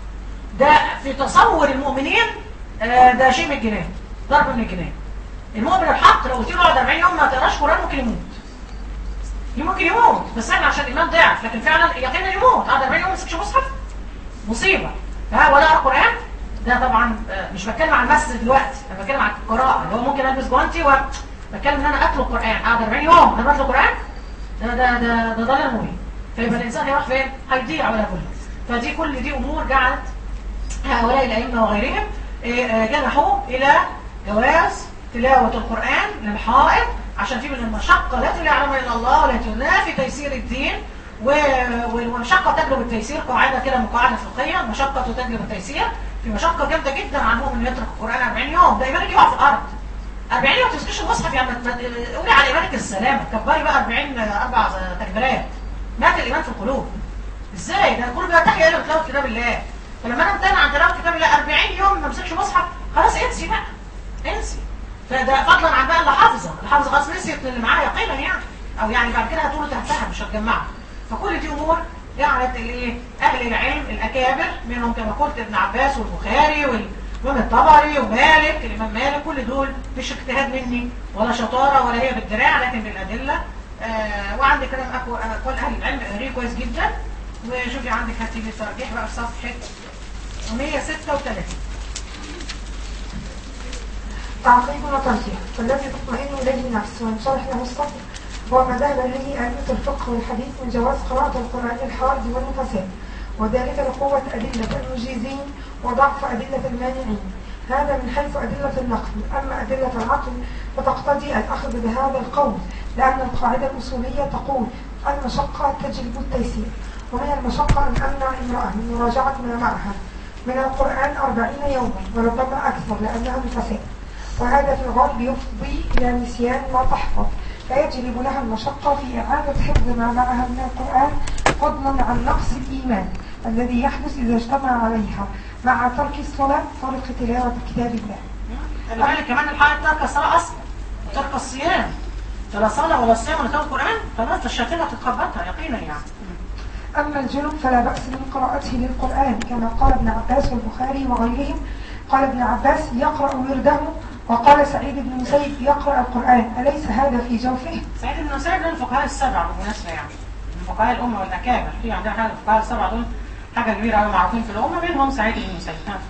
ده في تصور المؤمنين آه، ده شيء من الجنان ضرب من الجنان المؤمن الحق لو قلت له اقعد 40 يوم ما تقراش قران ممكن يموت ممكن يموت بس احنا عشان الايمان ضعف لكن فعلا يقينا يموت قعد 40 يوم ما مسكش مصحف مصيبه ها ولا اقرا قران ده طبعا آه، مش بتكلم عن المسجد دلوقتي انا بتكلم عن القراءه اللي هو ممكن البس جوانتي وبتكلم ان انا اتلو القران قعد 40 يوم انا بتلو قران ده ده ده ده ضلال مبين فيبقى الانسان هيروح فين؟ هيضيع ولا كله فدي كل دي امور جعلت هؤلاء الائمه وغيرهم إيه، آه، جنحوا الى جواز تلاوه القران للحائط عشان في من المشقه لا يعلمها الا الله ولا تنافي تيسير الدين و- والمشقه تجلب التيسير قاعده كده من قواعد فقهيه المشقه تجلب التيسير في مشقه جامده جدا على المؤمن يترك القران 40 يوم ده ايمانك يقع في الارض 40 يوم ما تمسكيش المصحف يعني ما- ما- قولي على ايمانك السلامه كبري بقى 40 اربع تكبيرات مات الايمان في القلوب ازاي ده كله بيرتاح الى تلاوه كتاب الله فلما انا امتنع عن تلاوه كتاب الله 40 يوم ما امسكش مصحف خلاص انسي بقى انسي فده فضلا عن بقى اللي حافظه اللي حافظه خلاص نسيت اللي معاه يقينا يعني او يعني بعد كده هتقول تحتها مش هتجمعها فكل دي امور جعلت الايه اهل العلم الاكابر منهم كما قلت ابن عباس والبخاري والامام الطبري ومالك الامام مالك كل دول مش اجتهاد مني ولا شطاره ولا هي بالدراع لكن بالادله آه وعندي كلام اقوى اقوال اهل العلم قريه كويس جدا وشوفي عندك هتيجي الترجيح بقى في صفحه 136 تعقيب وترجيح فالذي تطمئن إليه النفس وينشرح له الصدر هو ما ذهب إليه أئمة الفقه والحديث من جواز قراءة القرآن الحارج والنفساء وذلك لقوة أدلة المجيزين وضعف أدلة المانعين هذا من حيث أدلة النقل أما أدلة العقل فتقتضي الأخذ بهذا القول لأن القاعدة الأصولية تقول المشقة تجلب التيسير ومن المشقة أن أمنع امرأة من مراجعة ما معها من القرآن أربعين يوما وربما أكثر لأنها نفساء وهذا في الغالب يفضي إلى نسيان ما تحفظ فيجلب لها المشقة في إعادة حفظ ما معها من القرآن فضلا عن نقص الإيمان الذي يحدث إذا اجتمع عليها مع ترك الصلاة ترك تلاوة كتاب الله خلي بالك كمان الحائط ترك الصلاه اصلا وترك الصيام فلا صلاه ولا صيام ولا تلاوه القران خلاص الشياطين هتتخبطها يقينا يعني أما الجنب فلا بأس من قراءته للقرآن كما قال ابن عباس والبخاري وغيرهم قال ابن عباس يقرأ ورده وقال سعيد بن مسيب يقرأ القرآن أليس هذا في جوفه؟ سعيد بن مسيب من الفقهاء السبعه بالمناسبه يعني من فقهاء الامه والاكابر في عندنا حاجه الفقهاء السبعه دول حاجه كبيره قوي معروفين في الامه منهم سعيد بن مسيب ها.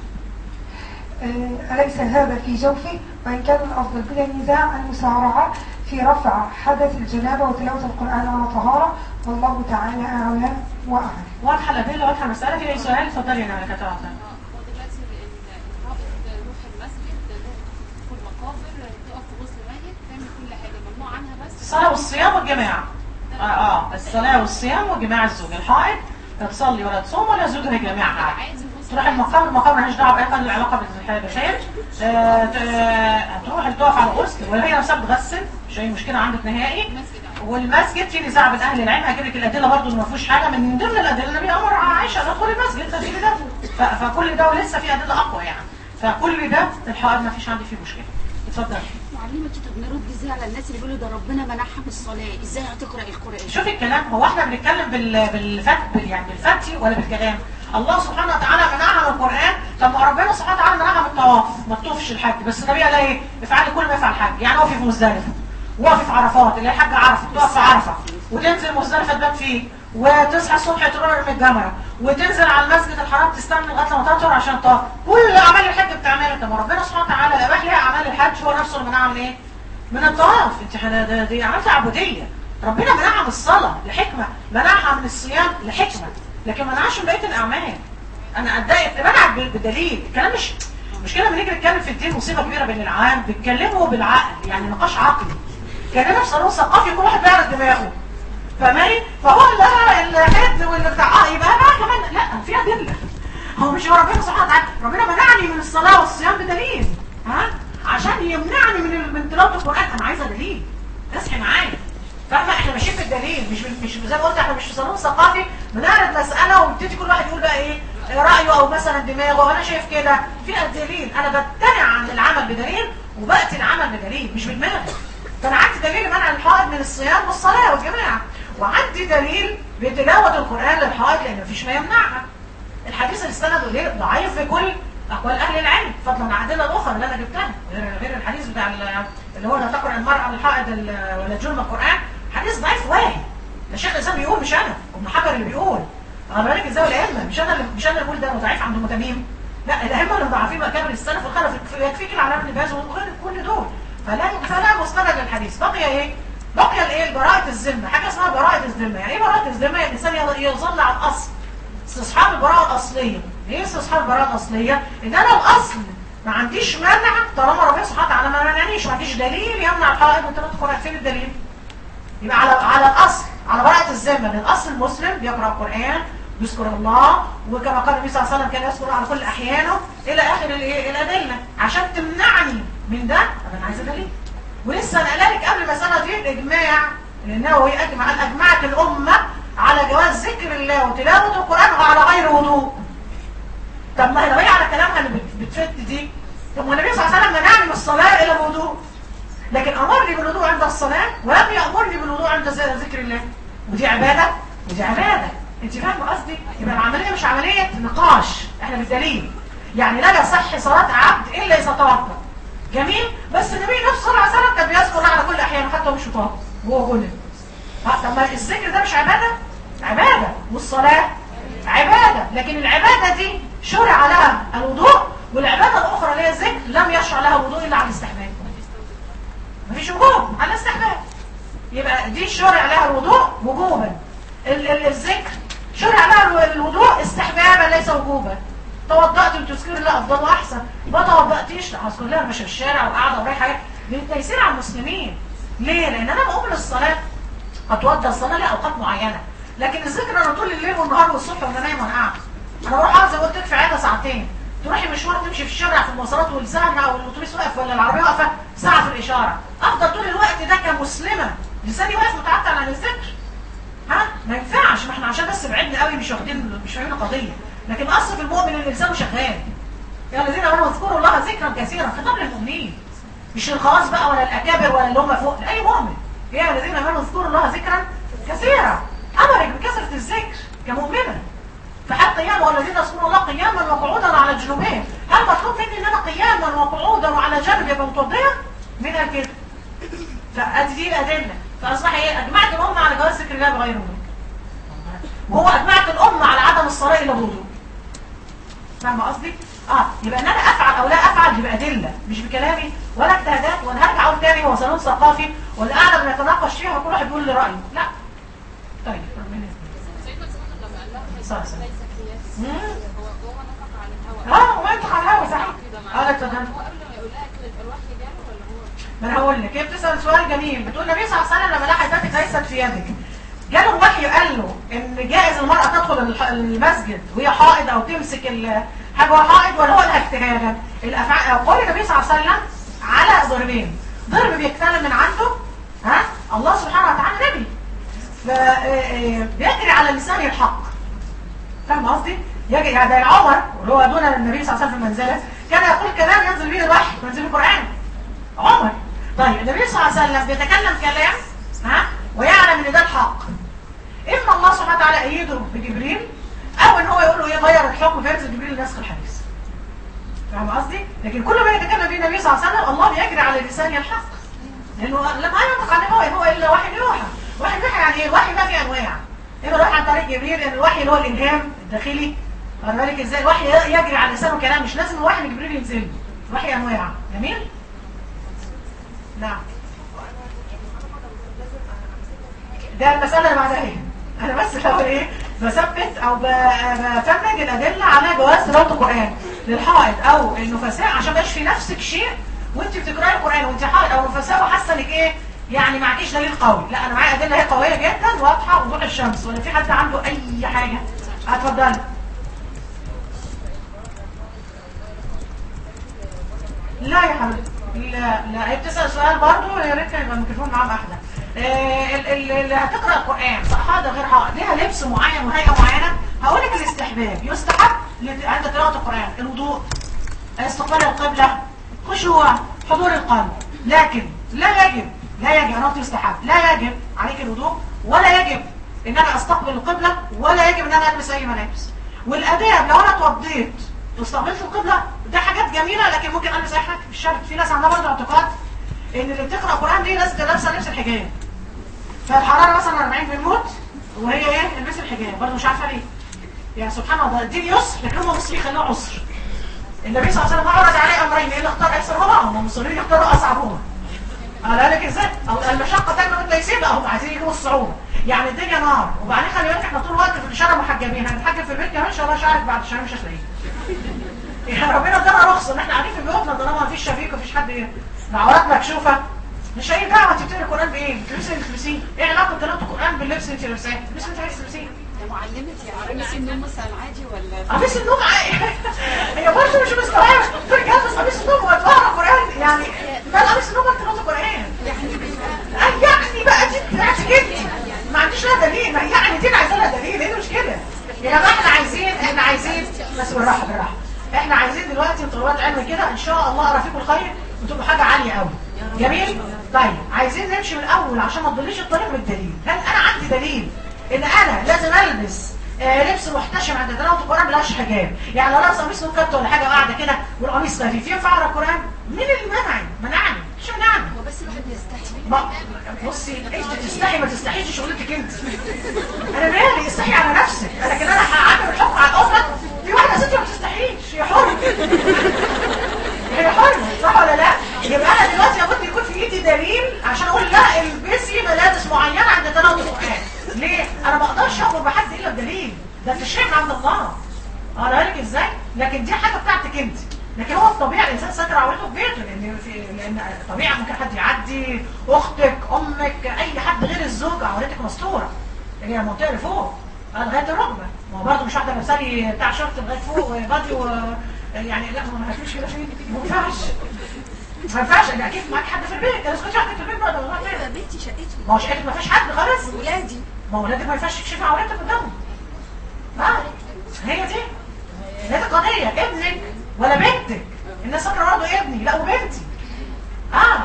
آه، أليس هذا في جوفه وإن كان الأفضل بلا نزاع المسارعة في رفع حدث الجنابة وتلاوة القرآن على طهارة والله تعالى أعلى وأعلم واضحه الادله واضحه المساله في اي سؤال اتفضلي يا ملكه واحده هو دلوقتي الرابط روح المسجد تدخل مقابر تقف في غسل ميت تعمل كل حاجه ممنوع عنها بس الصلاه والصيام والجماعه اه اه الصلاه والصيام وجماع الزوج الحائض لا تصلي ولا تصوم ولا زوجها يجامعها عادي غسل تروح المقام المقام مالهاش دعوه باي حاجه علاقه بالخير آه ت- آه، هتروح تقف على الغسل وهي نفسها بتغسل مش اي مشكله عندك نهائي المسجد عادي. والمسجد في نزاع بين اهل العلم هجيب لك الادله برضه اللي ما فيهوش حاجه من ضمن الادله النبي امر عائشه ان تدخل المسجد ده في ده ف- فكل ده ولسه في ادله اقوى يعني فكل ده الحائض ما فيش عندي فيه مشكله اتفضل معلمة طب نرد ازاي على الناس اللي بيقولوا ده ربنا منعها من الصلاة ازاي هتقرأ القرآن شوف الكلام هو احنا بنتكلم بال بالفت بال يعني بالفتي ولا بالكلام الله سبحانه وتعالى منعها من القران طب ما ربنا سبحانه وتعالى منعها من الطواف ما تطوفش الحج بس النبي قال ايه افعلي كل ما يفعل الحج يعني وقفي في مزدلفه وقفي في عرفات اللي هي حج عرفه تقف في عرفه وتنزل مزدلفه تبات فيه وتصحى الصبح تروح من الجامعه وتنزل على المسجد الحرام تستنى لغايه لما تطهر عشان تطهر كل اعمال الحج بتعملها طب ما ربنا سبحانه وتعالى اباح لها اعمال الحج هو نفسه اللي منعها من ايه؟ من الطواف انت حنا- ده- دي اعمال تعبديه ربنا منعها من الصلاه لحكمه منعها من الصيام لحكمه لكن ما منعش من بقيه الاعمال انا اتضايق منع ب- بدليل الكلام مش مش كده بنيجي نتكلم في الدين مصيبه كبيره بين العام بيتكلموا بالعقل يعني نقاش عقلي كاننا في صالون ثقافي كل واحد بيعرض دماغه فاهماني فهو اللي الحد واللي بتاع اه يبقى بقى كمان لا في ادله هو مش هو ربنا سبحانه وتعالى ربنا منعني من الصلاه والصيام بدليل ها عشان يمنعني من من تلاوه القران انا عايزه دليل اصحي معايا فاهمه احنا ماشيين بالدليل مش مش زي ما قلت احنا مش في صالون ثقافي بنعرض مساله وبتدي كل واحد يقول بقى ايه رايه او مثلا دماغه انا شايف كده في دليل انا بمتنع عن العمل بدليل وباتي العمل بدليل مش بدماغي فانا عندي دليل منع الحائض من الصيام والصلاه والجماعه وعندي دليل بتلاوه القران للحائض لان مفيش ما يمنعها الحديث اللي استنده ليه ضعيف في كل اقوال اهل العلم فضلا عن الادله الاخرى اللي انا جبتها غير غير الحديث بتاع ال- اللي هو لا تقرا المراه الحائض ال- ولا جرم القران حديث ضعيف واهي ده الشيخ الاسلام بيقول مش انا ابن حجر اللي بيقول على بالك ازاي الائمه مش انا اللي مش انا اللي بقول ده ضعيف عند متميم لا الائمه اللي ضعيفين اكابر السلف والخلف يكفيك العلامه بن باز وغير كل دول فلا فلا مستند للحديث بقي ايه؟ بقي الايه براءة الذمة حاجة اسمها براءة الذمة يعني ايه براءة الذمة؟ يعني الانسان يظل على الاصل استصحاب البراءة الأصلية ايه استصحاب البراءة الأصلية؟ ان انا الاصل ما عنديش مانع طالما ربنا سبحانه وتعالى ما منعنيش ما عنديش دليل يمنع الحائض من تلاوة القرآن فين الدليل؟ يبقى على على الاصل على براءة الذمة لان الاصل المسلم بيقرأ القرآن بيذكر الله وكما قال النبي صلى الله عليه وسلم كان يذكر على كل احيانه الى اخر الايه الادله عشان تمنعني من ده طب انا عايزه دليل ولسه انا قايله لك قبل المساله دي الاجماع النووي اجمع قال اجمعت الامه على جواز ذكر الله وتلاوه القران وعلى غير وضوء طب ما هي لو هي على كلامها اللي بت- بتفت دي طب ما النبي صلى الله عليه وسلم منعني من الصلاه الى الوضوء لكن امرني بالوضوء عند الصلاه ولم يامرني بالوضوء عند ز- ذكر الله ودي عباده ودي عباده انت فاهمه قصدي يبقى العمليه مش عمليه نقاش احنا بالدليل يعني لا يصح صلاه عبد الا اذا توضا جميل بس النبي نفسه صلى الله عليه وسلم كان بيذكر الله على كل احيانه حتى مش مطهر وهو جنب ها، طب ما الذكر ده مش عباده عباده والصلاه عباده لكن العباده دي شرع لها الوضوء والعباده الاخرى اللي هي الذكر لم يشرع لها الوضوء الا على الاستحباب مفيش وجوب على الاستحباب يبقى دي شرع لها الوضوء وجوبا ال- ال- الذكر شرع لها الو- الوضوء استحبابا ليس وجوبا توضأت لتذكر الله افضل واحسن ما توضأتيش لا هذكر لها ماشيه في الشارع وقاعده ورايحه حاجات للتيسير على المسلمين ليه؟ لان انا بقوم للصلاه اتوضى الصلاه لاوقات معينه لكن الذكر انا طول الليل والنهار والصبح وانا نايم وانا قاعد انا بروح اقعد زي ما قلت لك في عياده ساعتين تروحي مشوار تمشي في الشارع في المواصلات والزحمه او الاتوبيس واقف ولا العربيه واقفه ساعه في الاشاره افضل طول الوقت ده كمسلمه لساني واقف متعطل عن الذكر ها ما ينفعش ما احنا عشان بس بعدنا قوي مش واخدين مش فاهمين القضيه لكن اصل في المؤمن ان لسانه شغال يا الذين امنوا اذكروا الله ذكرا كثيرا خطاب للمؤمنين مش للخواص بقى ولا الاكابر ولا اللي هم فوق لاي مؤمن يا الذين امنوا اذكروا الله ذكرا كثيرا امرك بكثره الذكر كمؤمنه فحتى قيام والذين يذكرون الله قياما وقعودا على جنوبهم هل مطلوب مني ان انا قياما وقعودا وعلى جنب يبقى متوضيه من قال كده فادي دي الادله فاصبح ايه اجمعت الامه على جواز ذكر الله بغير وضوء وهو اجمعت الامه على عدم الصلاه الا بوضوء فاهمه قصدي اه يبقى ان انا افعل او لا افعل يبقى ادله مش بكلامي ولا اجتهادات ولا هرجع اقول تاني هو صالون ثقافي ولا قاعده بنتناقش فيها وكل واحد بيقول لي رايه لا طيب ربنا يسلمك. سيدنا عثمان لما قال لها صح، صح. ليس قياس مم. هو هو نطق عن الهوى اه وما ينطق على الهوا صحيح كده اه لا معاه. تفهم هو قبل ما يقول لها كده يبقى الوحي جاله ولا هو ما انا هقول لك هي بتسال سؤال جميل بتقول النبي صلى الله عليه وسلم لما لقى حياتك ليست في يدك جاله الوحي قال له ان جائز المراه تدخل الح- المسجد وهي حائض او تمسك ال- حاجه وهي حائض ولا هو لها اجتهادا الافعال قول النبي صلى الله عليه وسلم على ضربين ضرب بيتكلم من عنده ها الله سبحانه وتعالى نبي ف- آه، آه، بيجري على لسانه الحق فاهم قصدي؟ يجي يعني زي عمر اللي هو دون النبي صلى الله عليه وسلم في المنزله كان يقول كلام ينزل به الوحي ينزل القران عمر طيب النبي صلى الله عليه وسلم بيتكلم كلام ها ويعلم ان ده الحق اما الله سبحانه وتعالى ايده بجبريل او ان هو يقول له يغير الحكم فينزل جبريل لنسخ الحديث فاهم قصدي؟ لكن كل ما يتكلم به النبي صلى الله عليه وسلم الله بيجري على لسانه الحق لانه لما ينطق عن هو هو الا وحي يوحى وحي يوحى يعني ايه؟ الوحي بقى فيه انواع اما الوحي عن طريق جبريل لان الوحي اللي هو الالهام الداخلي واخد بالك ازاي الوحي يجري على لسانه كلام مش لازم الوحي من جبريل ينزل له. الوحي انواع جميل نعم ده المسألة اللي بعدها ايه انا بس لو ايه بثبت او ب- بفند الادله على جواز تلاوه القران للحائض او النفساء عشان ما يبقاش في نفسك شيء وانت بتقراي القران وانت حائض او نفساء وحاسه انك ايه يعني معكيش دليل قوي لا انا معايا ادله هي قويه جدا واضحه وضوح الشمس ولا في حد عنده اي حاجه اتفضلي لا يا حبيبتي لا لا هي بتسأل سؤال برضه يا ريت كان يبقى الميكروفون معاهم احلى آه، ال- ال- اللي هتقرا القران سواء حائض غير حائض ليها لبس معين وهيئه معينه هقول لك الاستحباب يستحب لت- عند قراءه القران الوضوء استقبال القبله خشوع حضور القلب لكن لا يجب لا يجب انا قلت يستحب لا يجب عليك الوضوء ولا يجب ان انا استقبل القبله ولا يجب ان انا البس اي ملابس والاداب لو انا اتوضيت واستقبلت القبله ده حاجات جميله لكن ممكن البس اي حاجه مش شرط في ناس عندها برضه اعتقاد ان اللي بتقرا قران دي لازم لابسه لبس الحجاب فالحراره مثلا 40 بالموت وهي ايه البس الحجاب برضه مش عارفه ليه يعني سبحان الله الدين يسر لكن هم مصر يخلوه عسر النبي صلى الله عليه وسلم عرض عليه امرين ايه اللي اختار ايسرهما هم المصريين يختاروا اصعبهما قال لك ازاي أو المشقه تجلب التيسير لا هم عايزين يجيبوا الصعوبه يعني الدنيا نار وبعدين خلي بالك احنا طول الوقت في الشارع محجبين هنتحجب في البيت كمان ان شاء الله شعرك بعد شهر مش هتلاقيه يعني ربنا ادانا رخصه ان احنا قاعدين في بيوتنا طالما مفيش شبيك ومفيش حد العورات مكشوفه مش اي دعوه انت بتقري القران بايه؟ بتلبسي اللي تلبسيه ايه علاقه تلاوه القران باللبس اللي انت لابساه؟ اللبس اللي انت عايز تلبسيه يا معلمتي يعني قميص النوم مثلا عادي ولا قميص النوم عادي هي برضه مش مستوعبه تقول جالس قميص النوم وتقرا قران يعني ده قميص النوم انت تقرا قران يعني يعني بقى دي بتاعتي جدي ما عنديش لها دليل ما يعني دي عايزه لها دليل ايه المشكله يا جماعه احنا عايزين احنا عايزين بس بالراحه بالراحه احنا عايزين دلوقتي طلبات علم كده ان شاء الله اقرا فيكم الخير وتبقوا حاجه عاليه قوي جميل طيب عايزين نمشي من الاول عشان ما تضليش الطريق بالدليل هل انا عندي دليل ان انا لازم البس آه لبس محتشم عند تلاوه القران بلاش حجاب يعني لو لابسه قميص نوكت ولا حاجه قاعده كده والقميص خفيف ينفع اقرا القران مين اللي منعني منعني مش منعني هو بس الواحد بيستحي ما بصي انت تستحي ما تستحيش دي شغلتك انت انا مالي استحي على نفسك لكن انا هعمل الحكم على الامه في واحده ست ما بتستحيش هي حره هي حره صح ولا لا يبقى انا دلوقتي لابد يكون في ايدي دليل عشان اقول لا البسي ملابس معينه عند تلاوه القران ليه انا ما اقدرش اخرج بحد الا بدليل ده في الشيء عند الله اقرا لك ازاي لكن دي حاجه بتاعتك انت لكن هو الطبيعي الانسان ساتر عورته في بيته لان في لان طبيعي ممكن حد يعدي اختك امك اي حد غير الزوج عورتك مستوره اللي هي المنطقه اللي فوق آه، لغايه الركبه ما هو برضه مش واحده لابسه لي بتاع شورت لغايه فوق وبادي و يعني لا ما هتمشي كده فين ما ينفعش ما ينفعش انا اكيد معاك حد في البيت انا كنت واحده في البيت بقى والله كده يبقى بنتي شقتي ما هو شقتك ما فيش حد خلاص ولادي ما هو ولادك ما ينفعش تكشفي عورتك قدامهم اه هي دي هي دي القضية ابنك ولا بنتك الناس فاكره برضه ابني لا وبنتي اه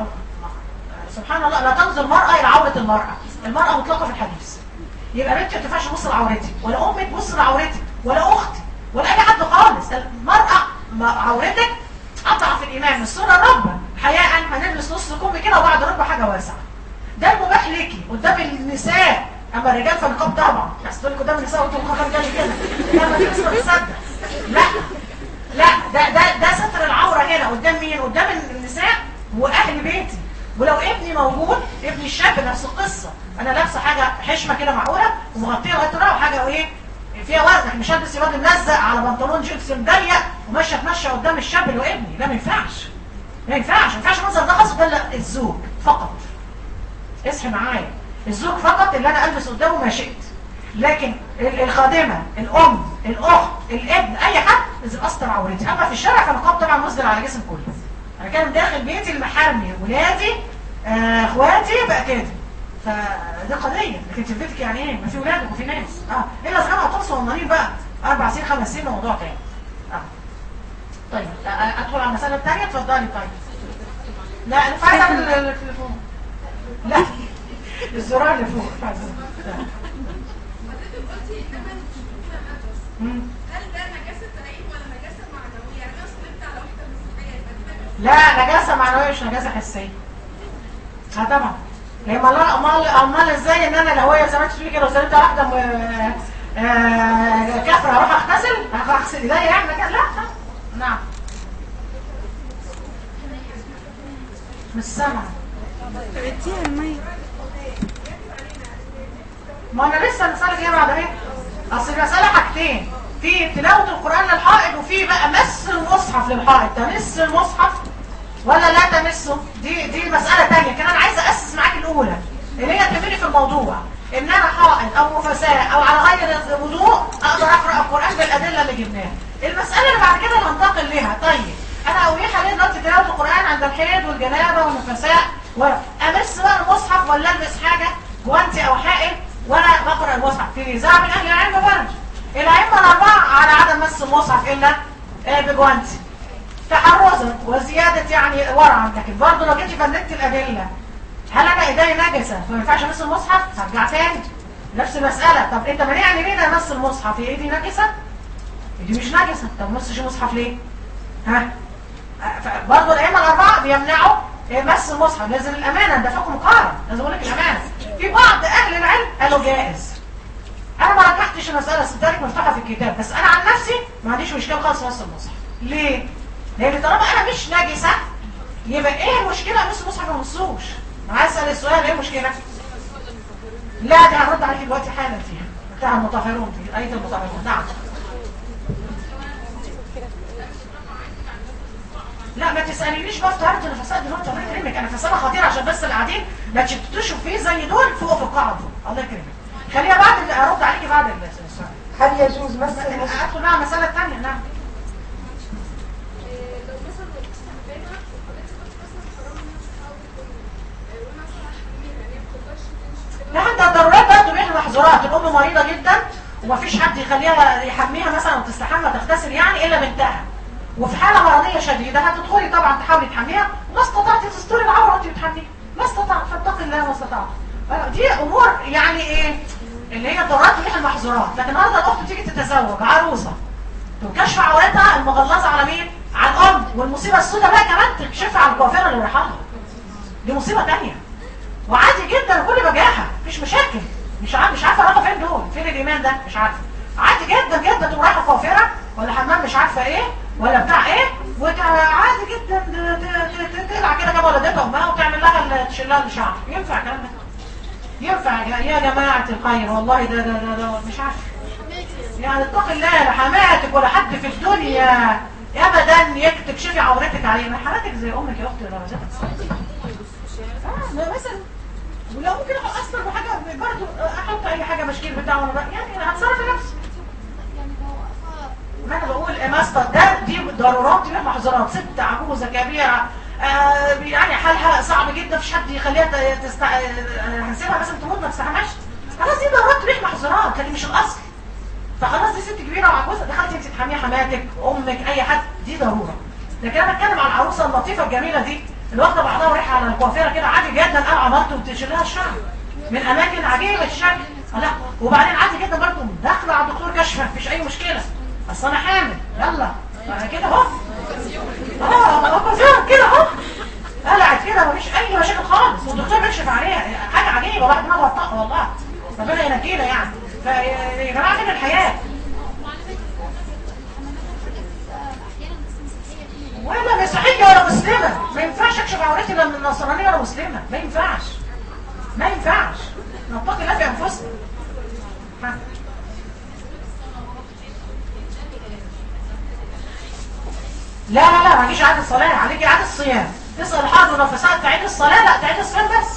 سبحان الله لا تنظر المرأة إلى عورة المرأة المرأة مطلقة في الحديث يبقى بنتي ما تنفعش تبص لعورتي ولا امك تبص لعورتي ولا اختي ولا اي حد خالص المرأة ما- عورتك اضعف الايمان من السنة الركبة حياء هنلبس نص كم كده وبعد ركبة حاجة واسعة ده المباح ليكي قدام النساء اما الرجال فالنقاب طبعا بس تقول لك قدام النساء قلت النقاب رجالي كده لا ما تقدرش تصدق لا لا ده ده ده ستر العوره هنا قدام مين قدام النساء واهل بيتي ولو ابني موجود ابني الشاب نفس القصه انا لابسه حاجه حشمه كده معقوله ومغطيه لغايه الرقبه وحاجه ايه فيها وزن مش هلبس واد ملزق على بنطلون جينز مضيق وماشيه اتمشى قدام الشاب اللي هو ابني لا ما ينفعش ما ينفعش ما ينفعش المنظر ده خاص الا الزوج فقط اصحي معايا الزوج فقط اللي انا البس قدامه ما شئت لكن ال- الخادمه الام الاخت الابن اي حد لازم استر عورتي اما في الشارع فالنقاب طبعا مصدر على جسم كله انا كان داخل بيتي المحارمي ولادي آه، اخواتي بقى كده فدي قضيه لكن في بيتك يعني ايه ما في ولادك وفي ناس اه الا اذا كانوا اطفال صغننين بقى اربع سنين خمس سنين ده موضوع تاني اه طيب آه، ادخل على المساله الثانيه اتفضلي طيب لا انا فايده من التليفون لا الزرار اللي فوق فايدة. لا. مم. هل ده نجاسة عين ولا نجاسة معنوية؟ يعني أنا صلبت على واحدة مسيحية يبقى دي نجاسة لا نجاسة معنوية مش نجاسة حسية اه طبعا امال امال امال ازاي ان انا لو هي زي ما انت بتقولي كده وسلمت واحده م- آه، كافره اروح اغتسل اغسل ايديا يعني كده لا نعم مش سامعه اديها المية ما انا لسه المساله دي بعد ايه اصل المساله حاجتين في تلاوه القران للحائض وفي بقى مس المصحف للحائض تمس المصحف ولا لا تمسه دي دي مساله ثانيه كان انا عايزه اسس معاك الاولى اللي هي تهمني في الموضوع ان انا حائض او نفساء او على غير وضوء اقدر اقرا القران بالادله اللي جبناها المساله اللي بعد كده هنتقل لها طيب انا ابيح ليه دلوقتي تلاوه القران عند الحيض والجنابه والنفساء وامس بقى المصحف ولا البس حاجه جوانتي او حائط وانا بقرا المصحف في نزاع من اهل العلم برضه الائمه الاربعه على عدم مس المصحف الا آه، بجوانتي تحرزا وزياده يعني ورعا لكن برضه لو جيتي فندت الادله هل انا ايدي نجسه فما ينفعش امس المصحف هرجع تاني نفس المساله طب انت مانعني ليه انا امس المصحف هي ايدي نجسه ايدي مش نجسه طب ما امسش المصحف ليه ها برضه الائمه الاربعه بيمنعوا مس المصحف لازم الامانه ده حكم قارن لازم اقول لك الامانه في بعض اهل العلم قالوا جائز انا ما رجحتش المساله صدقني مفتوحه في الكتاب بس انا عن نفسي ما عنديش مشكله خالص مس المصحف ليه لان طالما انا مش نجسه يبقى ايه المشكله امس المصحف ما امسوش عايز اسال السؤال ايه المشكله لا دي هرد عليك دلوقتي حالا فيها بتاع المطهرون في ايه المطهرون نعم لا ما تسالنيش بقى في طهاره النفساء دلوقتي الله يكرمك انا فسانه خطيره عشان بس اللي قاعدين ما تشتتوش فيه زي دول فوق في القاعه دول الله يكرمك خليها بعد ال- ارد عليكي بعد السؤال هل يجوز مس المصحف ادخل بقى على المساله الثانيه نعم إيه، لو مثلا كنت تعبانه وقالت لي كنت مثلا حرام ان انا اشوفها اول وانا اصلا حميها يعني ما بتقدرش تمشي كده لا انت الضرورات بقى تبيح المحظورات الام مريضه جدا ومفيش حد يخليها يحميها مثلا وتستحمى تغتسل يعني الا بنتها وفي حاله مرضيه شديده هتدخلي طبعا تحاولي تحميها ما استطعتي تستوري العوره وانت بتحميها ما استطعت فاتقي الله ما استطعت آه، دي امور يعني ايه اللي هي الضرورات تبيح المحظورات لكن النهارده الاخت تيجي تتزوج عروسه وكشف عورتها المغلظه على مين؟ على الام والمصيبه السوداء بقى كمان تكشفها على الكوافيره اللي رايحه لها دي مصيبه ثانيه وعادي جدا وكل بجاحة مفيش مشاكل مش عارف مش عارفه رايحه فين دول فين الايمان ده مش عارفه عادي جدا جدا تقوم رايحه كوافيره ولا حمام مش عارفه ايه ولا بتاع ايه وعادي جدا ت- ت- ت- تقلع كده جنب ولدتها امها وتعمل لها ال- تشيل لها الشعر ينفع الكلام ده ينفع يا يا جماعه الخير والله ده ده ده, ده مش عارف يعني اتق الله لا حماتك ولا حد في الدنيا ابدا يك- تكشفي عورتك عليه ما حماتك زي امك يا اختي ولا رزقك اه ما مثلا ولو ممكن اصلا بحاجه برضه احط اي حاجه بشكيل بتاع وانا بقى- يعني هتصرف لنفسي يعني هو واقفة ما انا بقول يا ماستر ده دي ضرورات دي محظورات ست عجوزه كبيره آه يعني حالها صعب جدا مفيش حد يخليها ت- تست... آه، هنسيبها مثلا تموت ما تستحماش خلاص دي ضرورات تبيح محظورات لكن مش الاصل فخلاص دي ست كبيره وعجوزه دخلتي انت تحميها حماتك امك اي حد دي ضروره لكن انا بتكلم عن العروسه اللطيفه الجميله دي اللي واخده بعضها ورايحه على الكوافيره كده عادي جدا قال عملت وبتشيل لها الشعر من اماكن عجيبه الشكل لا وبعدين عادي جدا برضه داخله على الدكتور كشفه مفيش اي مشكله اصل انا حامل يلا أنا كده اهو اه اوكازيون كده اهو قلعت كده مفيش اي مشاكل خالص والدكتور بيكشف عليها حاجه عجيبه واحد دماغه طق والله ربنا ينكينا يعني فيا جماعه فين الحياه احيانا بس مسيحية دي ولا مسيحيه ولا مسلمه ما ينفعش اكشف عورتي لا من نصرانيه ولا مسلمه ما ينفعش ما ينفعش نتقي الله في انفسنا ها. لا لا لا ما تجيش عاد الصلاه عليكي عاد الصيام تسال حاضر ونفسات تعيد الصلاه لا تعيد الصيام بس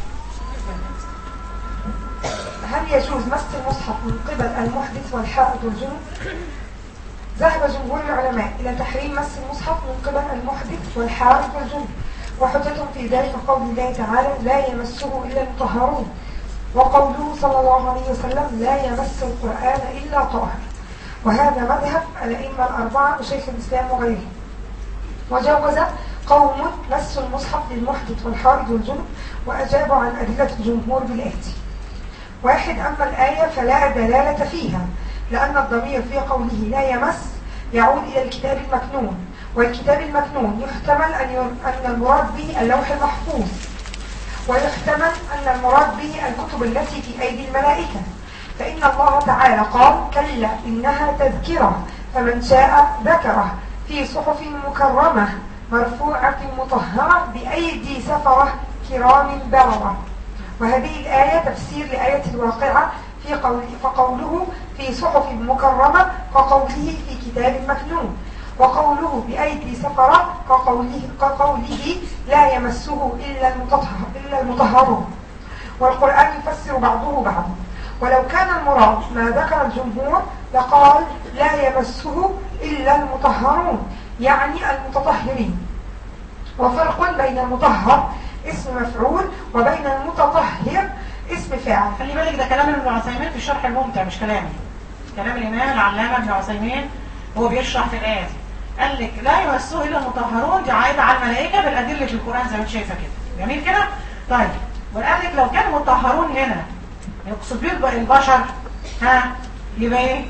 هل يجوز مس المصحف من قبل المحدث والحائط والجنوب؟ ذهب جمهور العلماء إلى تحريم مس المصحف من قبل المحدث والحائط والجنوب وحجتهم في ذلك قول الله تعالى لا يمسه إلا المطهرون وقوله صلى الله عليه وسلم لا يمس القرآن إلا طاهر وهذا مذهب الأئمة الأربعة وشيخ الإسلام وغيره وجوز قوم مس المصحف للمحدث والحائط والجنوب وأجابوا عن أدلة الجمهور بالآتي واحد أما الآية فلا دلالة فيها لأن الضمير في قوله لا يمس يعود إلى الكتاب المكنون والكتاب المكنون يحتمل أن ي- أن المراد به اللوح المحفوظ ويحتمل أن المراد به الكتب التي في أيدي الملائكة فإن الله تعالى قال كلا إنها تذكرة فمن شاء ذكره في صحف مكرمة مرفوعة مطهرة بأيدي سفرة كرام بررة وهذه الآية تفسير لآية الواقعة في قول فقوله في صحف مكرمة كقوله في كتاب مكنون وقوله بأيدي سفرة كقوله, كقوله لا يمسه إلا المطهر إلا المطهرون والقرآن يفسر بعضه بعضا ولو كان المراد ما ذكر الجمهور لقال لا يمسه إلا المطهرون يعني المتطهرين وفرق بين المطهر اسم مفعول وبين المتطهر اسم فاعل خلي بالك ده كلام ابن عثيمين في الشرح الممتع مش كلامي كلام الامام العلامه ابن عثيمين هو بيشرح في الايه دي قال لك لا يمسه الا المطهرون دي عايده على الملائكه بالادله في القران زي ما انت شايفه كده جميل كده طيب وقال لك لو كانوا مطهرون هنا يقصد بيه البشر ها يبقى ايه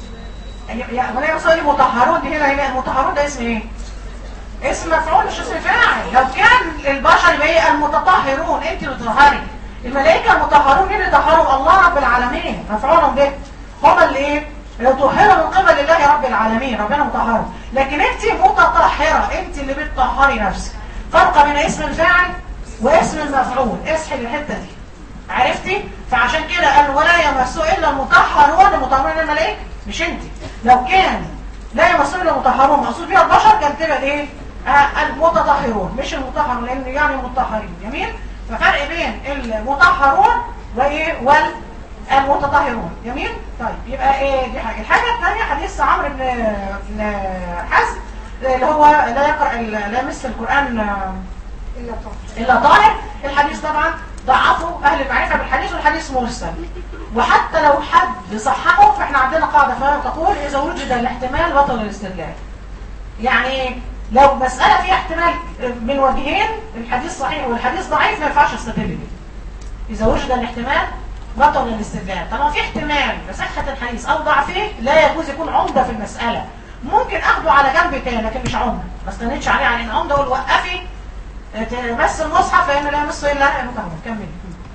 يا ولا يقصد لي مطهرون دي هنا هنا المطهرون ده اسم ايه اسم مفعول مش اسم فاعل لو كان البشر يبقى ايه المتطهرون انت اللي تطهري الملائكه المطهرون مين اللي طهروا الله رب العالمين مفعول به هم اللي ايه اللي طهروا من قبل الله رب العالمين ربنا مطهر لكن انت متطهره انت اللي بتطهري نفسك فرق بين اسم الفاعل واسم المفعول اصحي الحته دي عرفتي فعشان كده قال ولا يمسه الا المطهرون المطهرون الملائكه مش انت لو كان لا يمسه الا المطهرون مقصود بيها البشر كانت تبقى ايه آه المتطهرون مش المطهرون لان يعني مطهرين جميل ففرق بين المطهرون وايه والمتطهرون جميل طيب يبقى ايه دي حاجه الحاجه الثانيه حديث عمرو بن بن حزم اللي هو لا يقرا لا يمس القران إلا طاهر الا طاهر الحديث طبعا ضعفوا اهل المعرفه بالحديث والحديث مرسل وحتى لو حد صححه فاحنا عندنا قاعده فيها تقول اذا وجد الاحتمال بطل الاستدلال يعني لو مسألة فيها احتمال من وجهين الحديث صحيح والحديث ضعيف ما ينفعش استدل به إذا وجد الاحتمال بطل الاستدلال طالما في احتمال لصحة الحديث أو ضعفه لا يجوز يكون عمدة في المسألة ممكن أخده على جنب تاني لكن مش عمدة ما استندش عليه على إن عمدة أقول وقفي تمس المصحف لأن لا يمسه إلا المتهم كمل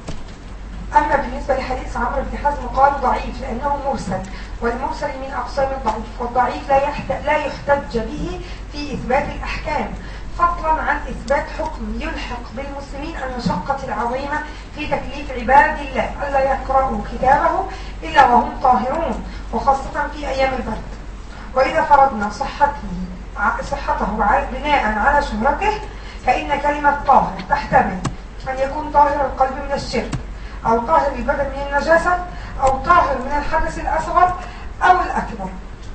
أما بالنسبة لحديث عمرو بن حزم قال ضعيف لأنه مرسل والمرسل من أقسام الضعيف والضعيف لا يحتج, لا يحتج به في إثبات الأحكام فضلا عن إثبات حكم يلحق بالمسلمين المشقة العظيمة في تكليف عباد الله ألا يقرأوا كتابه إلا وهم طاهرون وخاصة في أيام البرد وإذا فرضنا صحته صحته على- بناء على شهرته فإن كلمة طاهر تحتمل أن يكون طاهر القلب من الشرك أو طاهر البدن من النجاسة أو طاهر من الحدث الأصغر أو الأكبر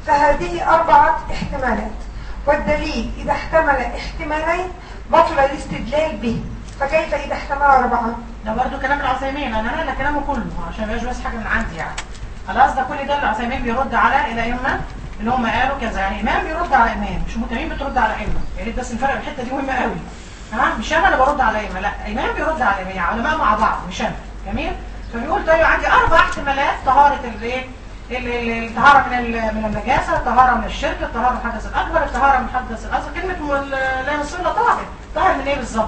فهذه أربعة احتمالات والدليل إذا احتمل احتمالين بطل الاستدلال به فكيف إذا احتمل أربعة؟ ده برضه كلام العثيمين انا انا كلامه كله عشان ما يبقاش بس حاجه من عندي يعني خلاص ده كل ده العثيمين بيرد على الائمه اللي هم قالوا كذا يعني امام بيرد على امام مش متمين بترد على ائمه يا ريت بس نفرق الحته دي مهمه قوي ها مش انا اللي برد على ائمه لا امام بيرد على امام يعني علماء مع بعض مش انا جميل فبيقول طيب عندي اربع احتمالات طهاره الايه ال- ال- الطهاره من ال- من النجاسه الطهاره من الشرك الطهاره من الحدث الاكبر الطهاره من الحدث الاصغر كلمه مل- لا يمسون الا طاهر طاهر من ايه بالظبط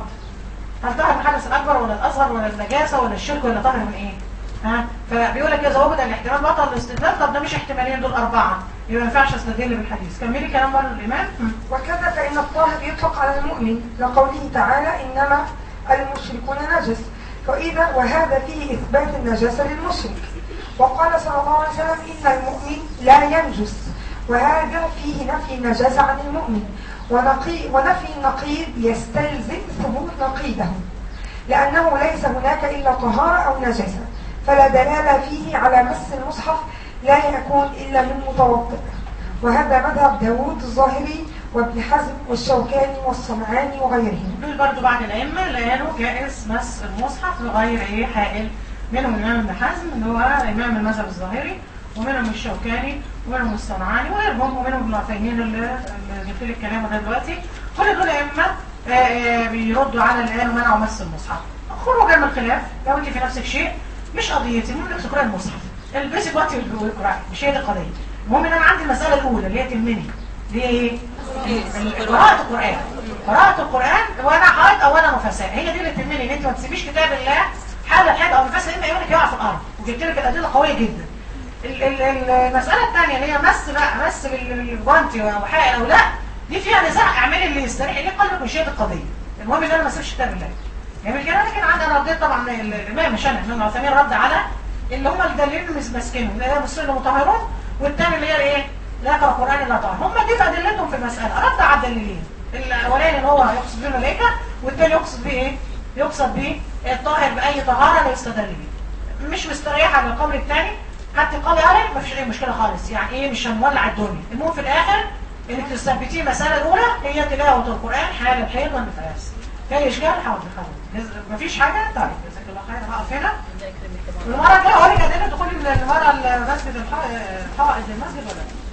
هل طاهر من الحدث الاكبر ولا الاصغر ولا النجاسه ولا الشرك ولا طاهر من ايه ها فبيقول لك اذا وجد الاحتمال بطل الاستدلال طب ده مش احتمالين دول اربعه يبقى ما ينفعش استدل بالحديث كملي كلام مره الامام وكذا فإن الطاهر يطلق على المؤمن لقوله تعالى إنما المشركون نجس فإذا وهذا فيه إثبات النجاسة للمشرك وقال صلى الله عليه وسلم إن المؤمن لا ينجس وهذا فيه نفي النجاسة عن المؤمن ونقي ونفي النقيض يستلزم ثبوت نقيضه لأنه ليس هناك إلا طهارة أو نجاسة فلا دلالة فيه على مس المصحف لا يكون إلا من متوضئ وهذا مذهب داوود الظاهري وابن حزم والشوكاني والصنعاني وغيرهم دول برضو بعد الأئمة اللي قالوا جائز مس المصحف لغير إيه حائل منهم الإمام ابن حزم اللي هو إمام المذهب الظاهري ومنهم الشوكاني ومنهم الصنعاني وغيرهم ومنهم ابن عثيمين اللي اللي جبت لك كلامه ده دلوقتي كل دول أئمة آه، آه، بيردوا على اللي قالوا منعوا مس المصحف خروجا من الخلاف لو انت في نفسك شيء مش قضيتي المهم انك تقراي المصحف البسي بطي واقراي مش هي دي القضيه المهم ان انا عندي المساله الاولى اللي هي تهمني اللي هي ايه؟ قراءة القرآن قراءة القرآن وانا حائط او انا نفساء هي دي اللي تهمني ان انت ما تسيبيش كتاب الله حالة حاجة او نفس اما يقولك يقع في الارض وجبت لك الادله قويه جدا ال- ال- ال- المسألة الثانية اللي هي مس بقى مس بالجوانتي او حائل او لا دي فيها نزاع اعملي اللي يستريح ليه قلبك من شيء القضية المهم ان انا ما اسيبش كتاب الله جميل كده لكن عندنا رديت طبعا ال- الامام مش انا الامام عثيمين رد على اللي هم الدليل اللي ماسكينهم اللي هي المسلمين المطهرون والثاني اللي هي ايه لا يقرا القران الا طاهر هم دي ادلتهم في المساله رد على الدليلين الاولاني ان هو يقصد به الملائكه والثاني يقصد به ايه يقصد به الطاهر باي طهاره لا يستدل به مش مستريحه على القول الثاني حتى قال عليه ما فيش اي مشكله خالص يعني ايه مش هنولع الدنيا المهم في الاخر انك تثبتيه المساله الاولى هي تلاوه القران حال الحيض والنفاس في اشكال حاضر حاضر مفيش حاجه طيب جزاك الله خير هقف هنا والمره الجايه اقول لك ادله دخول المره المسجد الحائط المسجد ولا لا